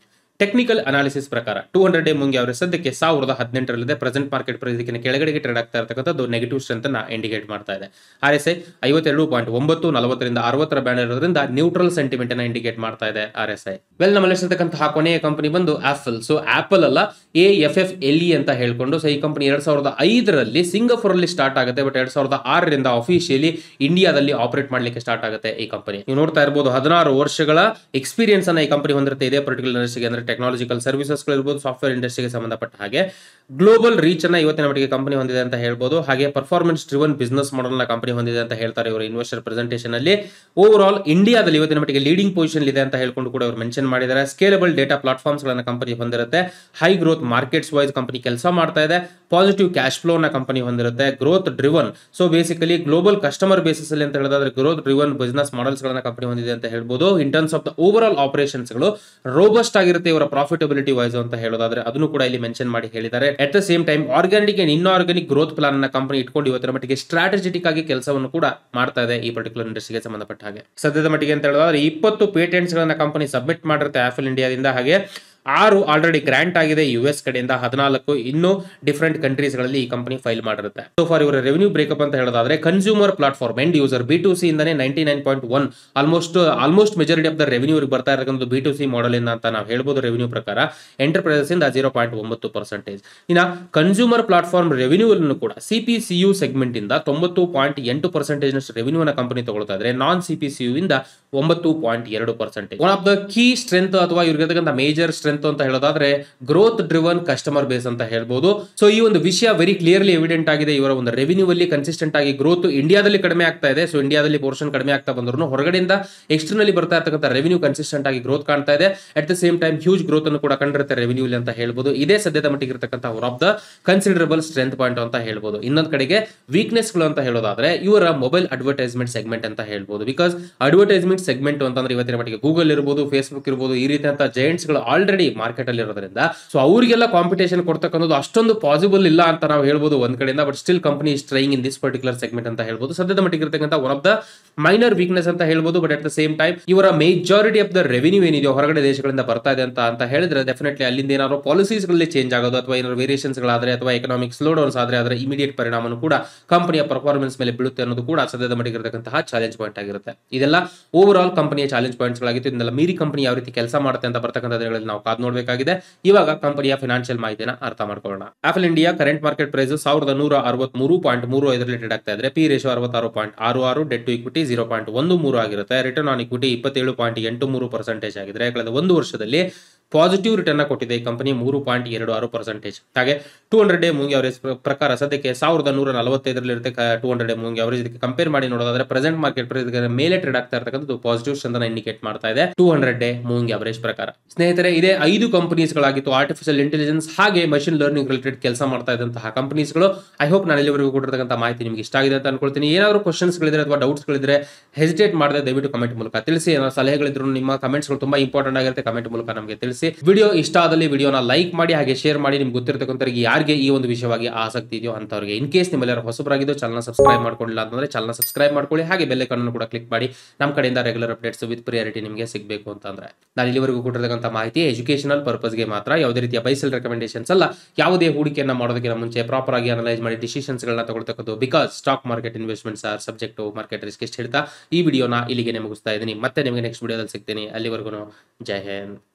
ಟೆಕ್ನಿಕಲ್ ಅನಾಲಿಸಿಸ್ ಪ್ರಕಾರ two hundred day moving average ಸದ್ಯಕ್ಕೆ ಸಾವಿರದ ಹದಿನೆಂಟರಲ್ಲಿದೆ ಪ್ರೆಸೆಂಟ್ ಮಾರ್ಕೆಟ್ ಪ್ರೈಸ್ ಇದಕ್ಕಿಂತ ಕೆಳಗಡೆಗೆ ಟ್ರೇಡ್ ಆಗ್ತಾ ಇರತಕ್ಕಂಥದ್ದು ನೆಗೆಟಿವ್ ಸ್ಟ್ರೆಂತ್ ಅನ್ನ ಇಂಡಿಕೇಟ್ ಮಾಡ್ತಾ ಇದೆ ಆರ್ ಎಸ್ ಐ ಐವತ್ತೆರಡು ಪಾಯಿಂಟ್ ಒಂಬತ್ತು ನಲವತ್ತರಿಂದ ಅರವತ್ತರ ಬ್ಯಾಂಡ್ ಇರೋದ್ರಿಂದ ನ್ಯೂಟ್ರಲ್ ಸೆಂಟಿಮೆಂಟ್ ಅನ್ನ ಇಂಡಿಕೇಟ್ ಮಾಡ್ತಾ ಇದೆ ಆರ್ ಎಸ್ ಐ ವೆಲ್ ನಮ್ಮಲ್ಲಿ ಇರ್ತಕ್ಕಂತಹ ಕೊನೆಯ ಕಂಪನಿ ಬಂದು ಆಪಲ್ ಸೊ ಆಪಲ್ ಅಲ್ಲ A F F L E ಅಂತ ಹೇಳ್ಕೊಂಡು ಸೊ ಈ ಕಂಪನಿ ಎರಡ್ ಸಾವಿರದ ಐದರಲ್ಲಿ ಸಿಂಗಪುರ್ ಅಲ್ಲಿ ಸ್ಟಾರ್ಟ್ ಆಗುತ್ತೆ ಬಟ್ ಎರಡ್ ಸಾವಿರದ ಆರರಿಂದ ಅಫಿಷಿಯಲಿ ಇಂಡಿಯಾದಲ್ಲಿ ಆಪರೇಟ್ ಮಾಡ್ಲಿಕ್ಕೆ ಸ್ಟಾರ್ಟ್ ಆಗುತ್ತೆ ಈ ಕಂಪನಿ ನೀವು ನೋಡ್ತಾ ಇರಬಹುದು ಹದಿನಾರು ವರ್ಷಗಳ ಎಕ್ಸ್ಪೀರಿಯನ್ಸ್ ಅನ್ನ ಈ ಕಂಪನಿ ಹೊಂದಿರುತ್ತೆ ಇದೇ ಪರ್ಟಿಕ್ಯುಲರ್ ಇಂಡಸ್ಟ್ರಿಗೆ ಅಂದ್ರೆ ಟೆಕ್ನಾಲಜಿಕಲ್ ಸರ್ವಿಸಸ್ ಇರ್ಬೋದು ಸಾಫ್ಟ್ವೇರ್ ಇಂಡಸ್ಟ್ರಿಗೆ ಸಂಬಂಧಪಟ್ಟ ಹಾಗೆ ಗ್ಲೋಬಲ್ ರೀಚ್ ಅನ್ನ ಇವತ್ತಿನ ಮಟ್ಟಿಗೆ ಕಂಪನಿ ಹೊಂದಿದೆ ಅಂತ ಹೇಳ್ಬೋದು ಹಾಗೆ ಪರ್ಫಾರ್ಮೆನ್ಸ್ ಡ್ರಿವನ್ ಬಿಸ್ನೆಸ್ ಮಾಡೆಲ್ ನ ಕಂಪನಿ ಹೊಂದಿದೆ ಅಂತ ಹೇಳ್ತಾರೆ ಇವರು ಇನ್ವೆಸ್ಟರ್ ಪ್ರೆಸೆಂಟೇಷನ್ ಅಲ್ಲಿ ಓವರ್ ಆಲ್ ಇಂಡಿಯಾದಲ್ಲಿ ಇವತ್ತಿನ ಮಟ್ಟಿಗೆ ಲೀಡಿಂಗ್ ಪೊಸಿಷನ್ ಇದೆ ಅಂತ ಹೇಳ್ಕೊಂಡು ಕೂಡ ಅವರು ಮೆನ್ಷನ್ ಮಾಡಿದ್ದಾರೆ ಸ್ಕೇಲಬಲ್ ಡೇಟಾ ಪ್ಲಾಟ್ಫಾರ್ಮ್ಸ್ ಗಳನ್ನ ಕಂಪನಿ ಹೊಂದಿರುತ್ತೆ high growth markets wise company ಕೆಲಸ ಮಾಡ್ತಾ ಇದೆ ಪಾಸಿಟಿವ್ ಕ್ಯಾಶ್ ಫ್ಲೋ ನ ಕಂಪನಿ ಹೊಂದಿರುತ್ತೆ growth driven so basically global customer basis ಅಲ್ಲಿ ಅಂತ ಹೇಳಿದ್ರೆ ಗ್ರೋತ್ ಡ್ರಿವನ್ ಬಿಸ್ನೆಸ್ ಮಾಡೆಲ್ಸ್ ಗಳನ್ನ ಕಂಪನಿ ಹೊಂದಿದೆ ಅಂತ ಹೇಳ್ಬೋದು in terms of the over all operations ಗಳು ರೋಬಸ್ಟ್ ಆಗಿರುತ್ತೆ ಇವರ ಪ್ರಾಫಿಟಬಿಲಿಟಿ ವೈಸ್ ಅಂತ ಹೇಳೋದಾದ್ರೆ ಅದನ್ನು ಕೂಡ ಇಲ್ಲಿ ಮೆನ್ಷನ್ ಮಾಡಿ ಹೇಳಿದ್ದಾರೆ at the same time organic and inorganic growth plan ಅನ್ನ ಕಂಪನಿ ಇಟ್ಕೊಂಡು ಇವತ್ತಿನ ಮಟ್ಟಿಗೆ ಸ್ಟ್ರಾಟಜಿಟಿಕ್ ಆಗಿ ಕೆಲಸವನ್ನು ಕೂಡ ಮಾಡ್ತಾ ಇದೆ ಈ ಪರ್ಟಿಕ್ಯುಲರ್ ಇಂಡಸ್ಟ್ರಿಗೆ ಸಂಬಂಧಪಟ್ಟ ಹಾಗೆ ಸದ್ಯದ ಮಟ್ಟಿಗೆ ಅಂತ ಹೇಳಿದ್ರೆ ಇಪ್ಪತ್ತು ಪೇಟೆಂಟ್ಸ್ ಗಳನ್ನ ಕಂಪನಿ ಸಬ್ಮಿಟ್ ಮಾಡಿರುತ್ತೆ ಆಫಲ್ ಇಂಡಿಯಾದಿಂದ ಹಾಗೆ ಆರು ಆಲ್ರೆಡಿ ಗ್ರಾಂಟ್ ಆಗಿದೆ ಯು ಎಸ್ ಕಡೆಯಿಂದ ಹದಿನಾಲ್ಕು ಇನ್ನೂ ಡಿಫರೆಂಟ್ ಕಂಟ್ರೀಸ್ ಗಳಲ್ಲಿ ಈ ಕಂಪನಿ ಫೈಲ್ ಮಾಡಿರುತ್ತೆ ಸೊ ಫಾರ್ ಇವರ ರೆವೆನ್ಯೂ ಬ್ರೇಕಪ್ ಅಂತ ಹೇಳೋದಾದ್ರೆ consumer platform end user B to C ಇಂದಾನೆ ninety nine point one almost almost majority of the revenue ಬರ್ತಾ ಇರತಕ್ಕಂಥ ಬಿ ಟು ಸಿ ಮಾಡೆಲ್ ಇಂದ ಅಂತ ನಾವು ಹೇಳ್ಬೋದು ರೆವೆನ್ಯೂ ಪ್ರಕಾರ ಎಂಟರ್ಪ್ರೈಸಸ್ ಇಂದ ಜೀರೋ ಪಾಯಿಂಟ್ ಒಂಬತ್ತು ಪರ್ಸೆಂಟೇಜ್ ಇನ್ನ ಕನ್ಸ್ಯೂಮರ್ ಪ್ಲಾಟ್ಫಾರ್ಮ್ ರೆವೆನ್ಯೂ ಅನ್ನು ಕೂಡ C P C U segment ಇಂದ ತೊಂಬತ್ತು ಪಾಯಿಂಟ್ ಎಂಟು ಪರ್ಸೆಂಟೇಜ್ ನಷ್ಟು ರೆವೆನ್ಯೂ ಕಂಪನಿ ತಗೊಳ್ತಾ ಇದ್ರೆ non C P C U ಇಂದ ಒಂಬತ್ತು ಪಾಯಿಂಟ್ ಎರಡು percentage one of the key strength ಅಥವಾ ಇವ್ರಿಗಿರ್ತಕ್ಕಂಥ ಮೇಜರ್ ಸ್ಟ್ರೆಂತ್ ಅಂತ ಹೇಳೋದಾದ್ರೆ ಗ್ರೋತ್ ಡ್ರಿವನ್ ಕಸ್ಟಮರ್ ಬೇಸ್ ಅಂತ ಹೇಳ್ಬೋದು ಸೊ ಈ ಒಂದು ವಿಷಯ ವೆರಿ ಕ್ಲಿಯರ್ಲಿ ಎವಿಡೆಂಟ್ ಆಗಿದೆ ಇವರ ಒಂದು ರೆವಿನ್ಯೂ ಅಲ್ಲಿ ಕನ್ಸಿಸ್ಟೆಂಟ್ ಆಗಿ ಗ್ರೋತ್ ಇಂಡಿಯಾದಲ್ಲಿ ಕಡಿಮೆ ಆಗ್ತಾ ಇದೆ ಸೊ ಇಂಡಿಯಾದಲ್ಲಿ ಪೋರ್ಷನ್ ಕಡಿಮೆ ಆಗ್ತಾ ಬಂದ್ರು ಹೊರಗಡೆಯಿಂದ ಎಕ್ಸ್ಟರ್ನಲಿ ಬರ್ತಾ ಇರ್ತಕ್ಕಂಥ ರೆವಿನ್ಯೂ ಕನ್ಸಿಸ್ಟೆಂಟ್ ಆಗಿ ಗ್ರೋತ್ ಕಾಣ್ತಾ ಇದೆ at the same time huge growth ಅನ್ನು ಕೂಡ ಕಂಡಿರುತ್ತೆ ರೆವಿನ್ಯೂ ಅಂತ ಹೇಳ್ಬೋದು ಇದೇ ಸದ್ಯದ ಮಟ್ಟಿಗೆ ಇರತಕ್ಕಂಥ one of the considerable strength point ಅಂತ ಹೇಳ್ಬೋದು ಇನ್ನೊಂದು ಕಡೆಗೆ ವೀಕ್ನೆಸ್ ಗಳು ಅಂತ ಹೇಳೋದಾದ್ರೆ ಇವರ ಮೊಬೈಲ್ ಅಡ್ವರ್ಟೈಸ್ಮೆಂಟ್ ಸೆಗ್ಮೆಂಟ್ ಅಂತ ಹೇಳ್ಬೋದು ಬಿಕಾಸ್ ಅಡ್ವರ್ಟೈಸ್ಮೆಂಟ್ ಸೆಗ್ಮೆಂಟ್ ಅಂತಂದ್ರೆ ಇವತ್ತಿನ ಮಟ್ಟಿಗೆ ಗೂಗಲ್ ಇರ್ಬೋದು ಫೇಸ್ಬುಕ್ ಇರ್ಬೋದು ಈ ರೀತಿಯಂತ ಜೈಂಟ್ಸ್ ಗಳು ಆಲ್ರೆಡಿ ಮಾರ್ಕೆಟ್ ಅಲ್ಲಿ ಇರೋದ್ರಿಂದ ಸೊ ಅವರಿಗೆಲ್ಲ ಕಾಂಪಿಟೇಷನ್ ಕೊಡ್ತಕ್ಕಂಥದ್ದು ಅಷ್ಟೊಂದು ಪಾಸಿಬಲ್ ಇಲ್ಲ ಅಂತ ನಾವು ಹೇಳ್ಬೋದು ಒಂದ್ ಕಡೆಯಿಂದ but still company is trying in this particular segment ಅಂತ ಹೇಳ್ಬೋದು ಸದ್ಯದ ಮಟ್ಟಿಗೆ ಇರತಕ್ಕಂಥ one of the minor weakness ಅಂತ ಹೇಳ್ಬೋದು but at the same time ಇವರ ಮೇಜಾರಿಟಿ ಆಫ್ ದ ರೆವಿನ್ಯೂ ಏನಿದೆಯೋ ಹೊರಗಡೆ ದೇಶಗಳಿಂದ ಬರ್ತಾ ಇದೆ ಅಂತ ಅಂತ ಹೇಳಿದ್ರೆ ಡೆಫಿನೆಟ್ಲಿ ಅಲ್ಲಿಂದ ಏನಾದ್ರು ಪಾಲಿಸೀಸ್ ಗಳಲ್ಲಿ ಚೇಂಜ್ ಆಗೋದು ಅಥವಾ ಏನಾದ್ರು ವೇರಿಯೇಷನ್ಸ್ ಗಳಾದ್ರೆ ಅಥವಾ ಎಕನಾಮಿಕ್ ಸ್ಲೋ ಡೌನ್ಸ್ ಆದ್ರೆ ಅದರ ಇಮಿಡಿಯೇಟ್ ಪರಿಣಾಮನು ಕೂಡ ಕಂಪನಿಯ ಪರ್ಫಾರ್ಮೆನ್ಸ್ ಮೇಲೆ ಬೀಳುತ್ತೆ ಅನ್ನೋದು ಕೂಡ ಸದ್ಯದ ಮಟ್ಟಿಗೆ ಇರತಕ್ಕಂತಹ ಚಾಲೆಂಜ್ ಪಾಯಿಂಟ್ ಆಗಿರುತ್ತೆ ಇದೆಲ್ಲ ಓವರ್ ಆಲ್ ಕಂಪನಿಯ ಚಾಲೆಂಜ್ ಪಾಯಿಂಟ್ಸ್ ಗಳಾಗಿತ್ತು ಇದನ್ನೆಲ್ಲ ಮೀರಿ ಕಂಪನಿ ಯಾವ ರೀತಿ ಕೆಲಸ ಮಾಡುತ್ತೆ ಅಂತ ಬರ್ತಕ್ಕಂಥ ದಿನಗಳಲ್ಲಿ ನಾವು ಕಾದ್ ನೋಡಬೇಕಾಗಿದೆ ಇವಾಗ ಕಂಪನಿಯ ಫಿನಾನ್ಷಿಯಲ್ ಮಾಹಿತಿನ ಅರ್ಥ ಮಾಡ್ಕೊಳ್ಳೋಣ Affle India current market price ಸಾವಿರದ ನೂರ ಅರವತ್ಮೂರು ಪಾಯಿಂಟ್ ಮೂರು ಐದು ರಿಲೇಟೆಡ್ ಆಗ್ತಾ ಇದ್ರೆ ಪಿ ರೇಷೋ ಅರವತ್ತಾರು ಪಾಯಿಂಟ್ ಆರು ಆರು debt to equity zero point ಒಂದು ಮೂರು ಆಗಿರುತ್ತೆ ರಿಟರ್ನ್ ಆನ್ ಇಕ್ವಿಟಿ ಇಪ್ಪತ್ತೇಳು ಪಾಯಿಂಟ್ ಎಂಟು ಮೂರು ಪರ್ಸೆಂಟೇಜ್ ಆಗಿದೆ ಕಳೆದ ಒಂದು ವರ್ಷದಲ್ಲಿ ಪಾಸಿಟಿವ್ ರಿಟರ್ನ್ ಕೊಟ್ಟಿದೆ ಈ ಕಂಪನಿ ಮೂರು ಪಾಯಿಂಟ್ ಎರಡು ಆರು ಪರ್ಸೆಂಟೇಜ್ ಹಾಗೆ two hundred day moving average ಪ್ರಕಾರ ಸದ್ಯಕ್ಕೆ ಸಾವಿರದ ನೂರ ನಲವತ್ತೈದರಲ್ಲಿ ಇರುತ್ತೆ two hundred day moving average ಇದಕ್ಕೆ ಕಂಪೇರ್ ಮಾಡಿ ನೋಡೋದಾದ್ರೆ ಪ್ರೆಸೆಂಟ್ ಮಾರ್ಕೆಟ್ ಪ್ರೈಸ್ ಮೇಲೆ ಟ್ರೇಡ್ ಆಗ್ತಾ ಇರತಕ್ಕಂಥದ್ದು ಪಾಸಿಟಿವ್ ಸ್ಟ್ರೆಂತ್ ಇಂಡಿಕೇಟ್ ಮಾಡ್ತಾ ಇದೆ two hundred day moving average ಪ್ರಕಾರ ಸ್ನೇಹಿತರೆ ಇದೇ ಐದು ಕಂಪನೀಸ್ಗಳಾಗಿತ್ತು ಆರ್ಟಿಫಿಷಿಯಲ್ ಇಂಟೆಲಿಜೆನ್ಸ್ ಹಾಗೆ ಮಷಿನ್ ಲರ್ನಿಂಗ್ ರಿಲೇಟೆಡ್ ಕೆಲಸ ಮಾಡ್ತಾ ಇದ್ದಂತಹ ಕಂಪನೀಸ್ಗಳು ಐ ಹೋಪ್ ನಾನು ಇಲ್ಲಿವರೆಗೂ ಕೊಟ್ಟಿರ್ತಕ್ಕಂಥ ಮಾಹಿತಿ ನಿಮಗೆ ಇಷ್ಟ ಆಗಿದೆ ಅಂತ ಅನ್ಕೊಳ್ತೀನಿ ಏನಾದರೂ ಕ್ವಶನ್ಸ್ಗಳಿದ್ರೆ ಅಥವಾ ಡೌಟ್ಸ್ಗಳಿದ್ರೆ ಹೆಸಿಟೇಟ್ ಮಾಡದೆ ದಯವಿಟ್ಟು ಕಮೆಂಟ್ ಮೂಲಕ ತಿಳಿಸಿ ಏನಾದ್ರು ಸಲಹೆಗಳಿದ್ರು ನಿಮ್ಮ ಕಮೆಂಟ್ಸ್ಗಳು ತುಂಬಾ ಇಂಪಾರ್ಟೆಂಟ್ ಆಗಿರುತ್ತೆ ಕಮೆಂಟ್ ಮೂಲಕ ನಮಗೆ ತಿಳಿಸಿ ವಿಡಿಯೋ ಇಷ್ಟ ಆದಲ್ಲಿ ವಿಡಿಯೋನ ಲೈಕ್ ಮಾಡಿ ಹಾಗೆ ಶೇರ್ ಮಾಡಿ ನಿಮ್ಗೆ ಗೊತ್ತಿರತಕ್ಕಂಥವ್ರಿಗೆ ಯಾರಿಗೆ ಈ ಒಂದು ವಿಷಯವಾಗಿ ಆಸಕ್ತಿ ಇದೆಯೋ ಅಂತವ್ರಿಗೆ ಇನ್ ಕೇಸ್ ನಿಮ್ಮೆಲ್ಲರೂ ಹೊಸಬರಾಗಿದ್ದು ಚಾನಲ್ ಸಬ್ಸ್ಕ್ರೈಬ್ ಮಾಡ್ಕೊಂಡಿಲ್ಲ ಅಂತಂದ್ರೆ ಚಾನಲ್ ಸಬ್ಸ್ಕ್ರೈಬ್ ಮಾಡ್ಕೊಳ್ಳಿ ಹಾಗೆ ಬೆಲ್ ಐಕಾನ್ ಕೂಡ ಕ್ಲಿಕ್ ಮಾಡಿ ನಮ್ಮ ಕಡೆಯಿಂದ ರೆಗ್ಯುಲರ್ ಅಪ್ಡೇಟ್ಸ್ ವಿತ್ ಪ್ರಿಯಾರಿಟಿ ನಿಮಗೆ ಸಿಗಬೇಕು ಅಂತಂದ್ರೆ ನಾನು ಇಲ್ಲಿವರೆಗೂ ಕೊಟ್ಟಿರ್ತಕ್ಕಂಥ ಮಾಹಿತಿ ಎಜುಕೇಶನಲ್ ಪರ್ಪಸ್ಗೆ ಮಾತ್ರ ಯಾವುದೇ ರೀತಿಯ ಬೈಸಲ್ ರೆಕಮೆಂಡೇಶನ್ಸ್ ಅಲ್ಲ ಯಾವುದೇ ಹೂಡಿಕೆಯನ್ನು ಮಾಡೋದಕ್ಕಿಂತ ಮುಂಚೆ ಪ್ರಾಪರ್ ಆಗಿ ಅನಲೈಸ್ ಮಾಡಿ ಡಿಸಿಷನ್ಸ್ಗಳನ್ನ ತಗೊಳ್ತಕ್ಕದ್ದು because stock market investments are subject market risk ಎಷ್ಟು ಹೇಳ್ತಾ ಈ ವಿಡಿಯೋನ ಇಲ್ಲಿಗೆ ಮುಗಿಸ್ತಾ ಇದ್ದೀನಿ ಮತ್ತೆ ನಿಮಗೆ ನೆಕ್ಸ್ಟ್ ವಿಡಿಯೋದಲ್ಲಿ ಸಿಗ್ತೀನಿ ಅಲ್ಲಿವರೆಗೂ ಜೈ ಹಿಂದ್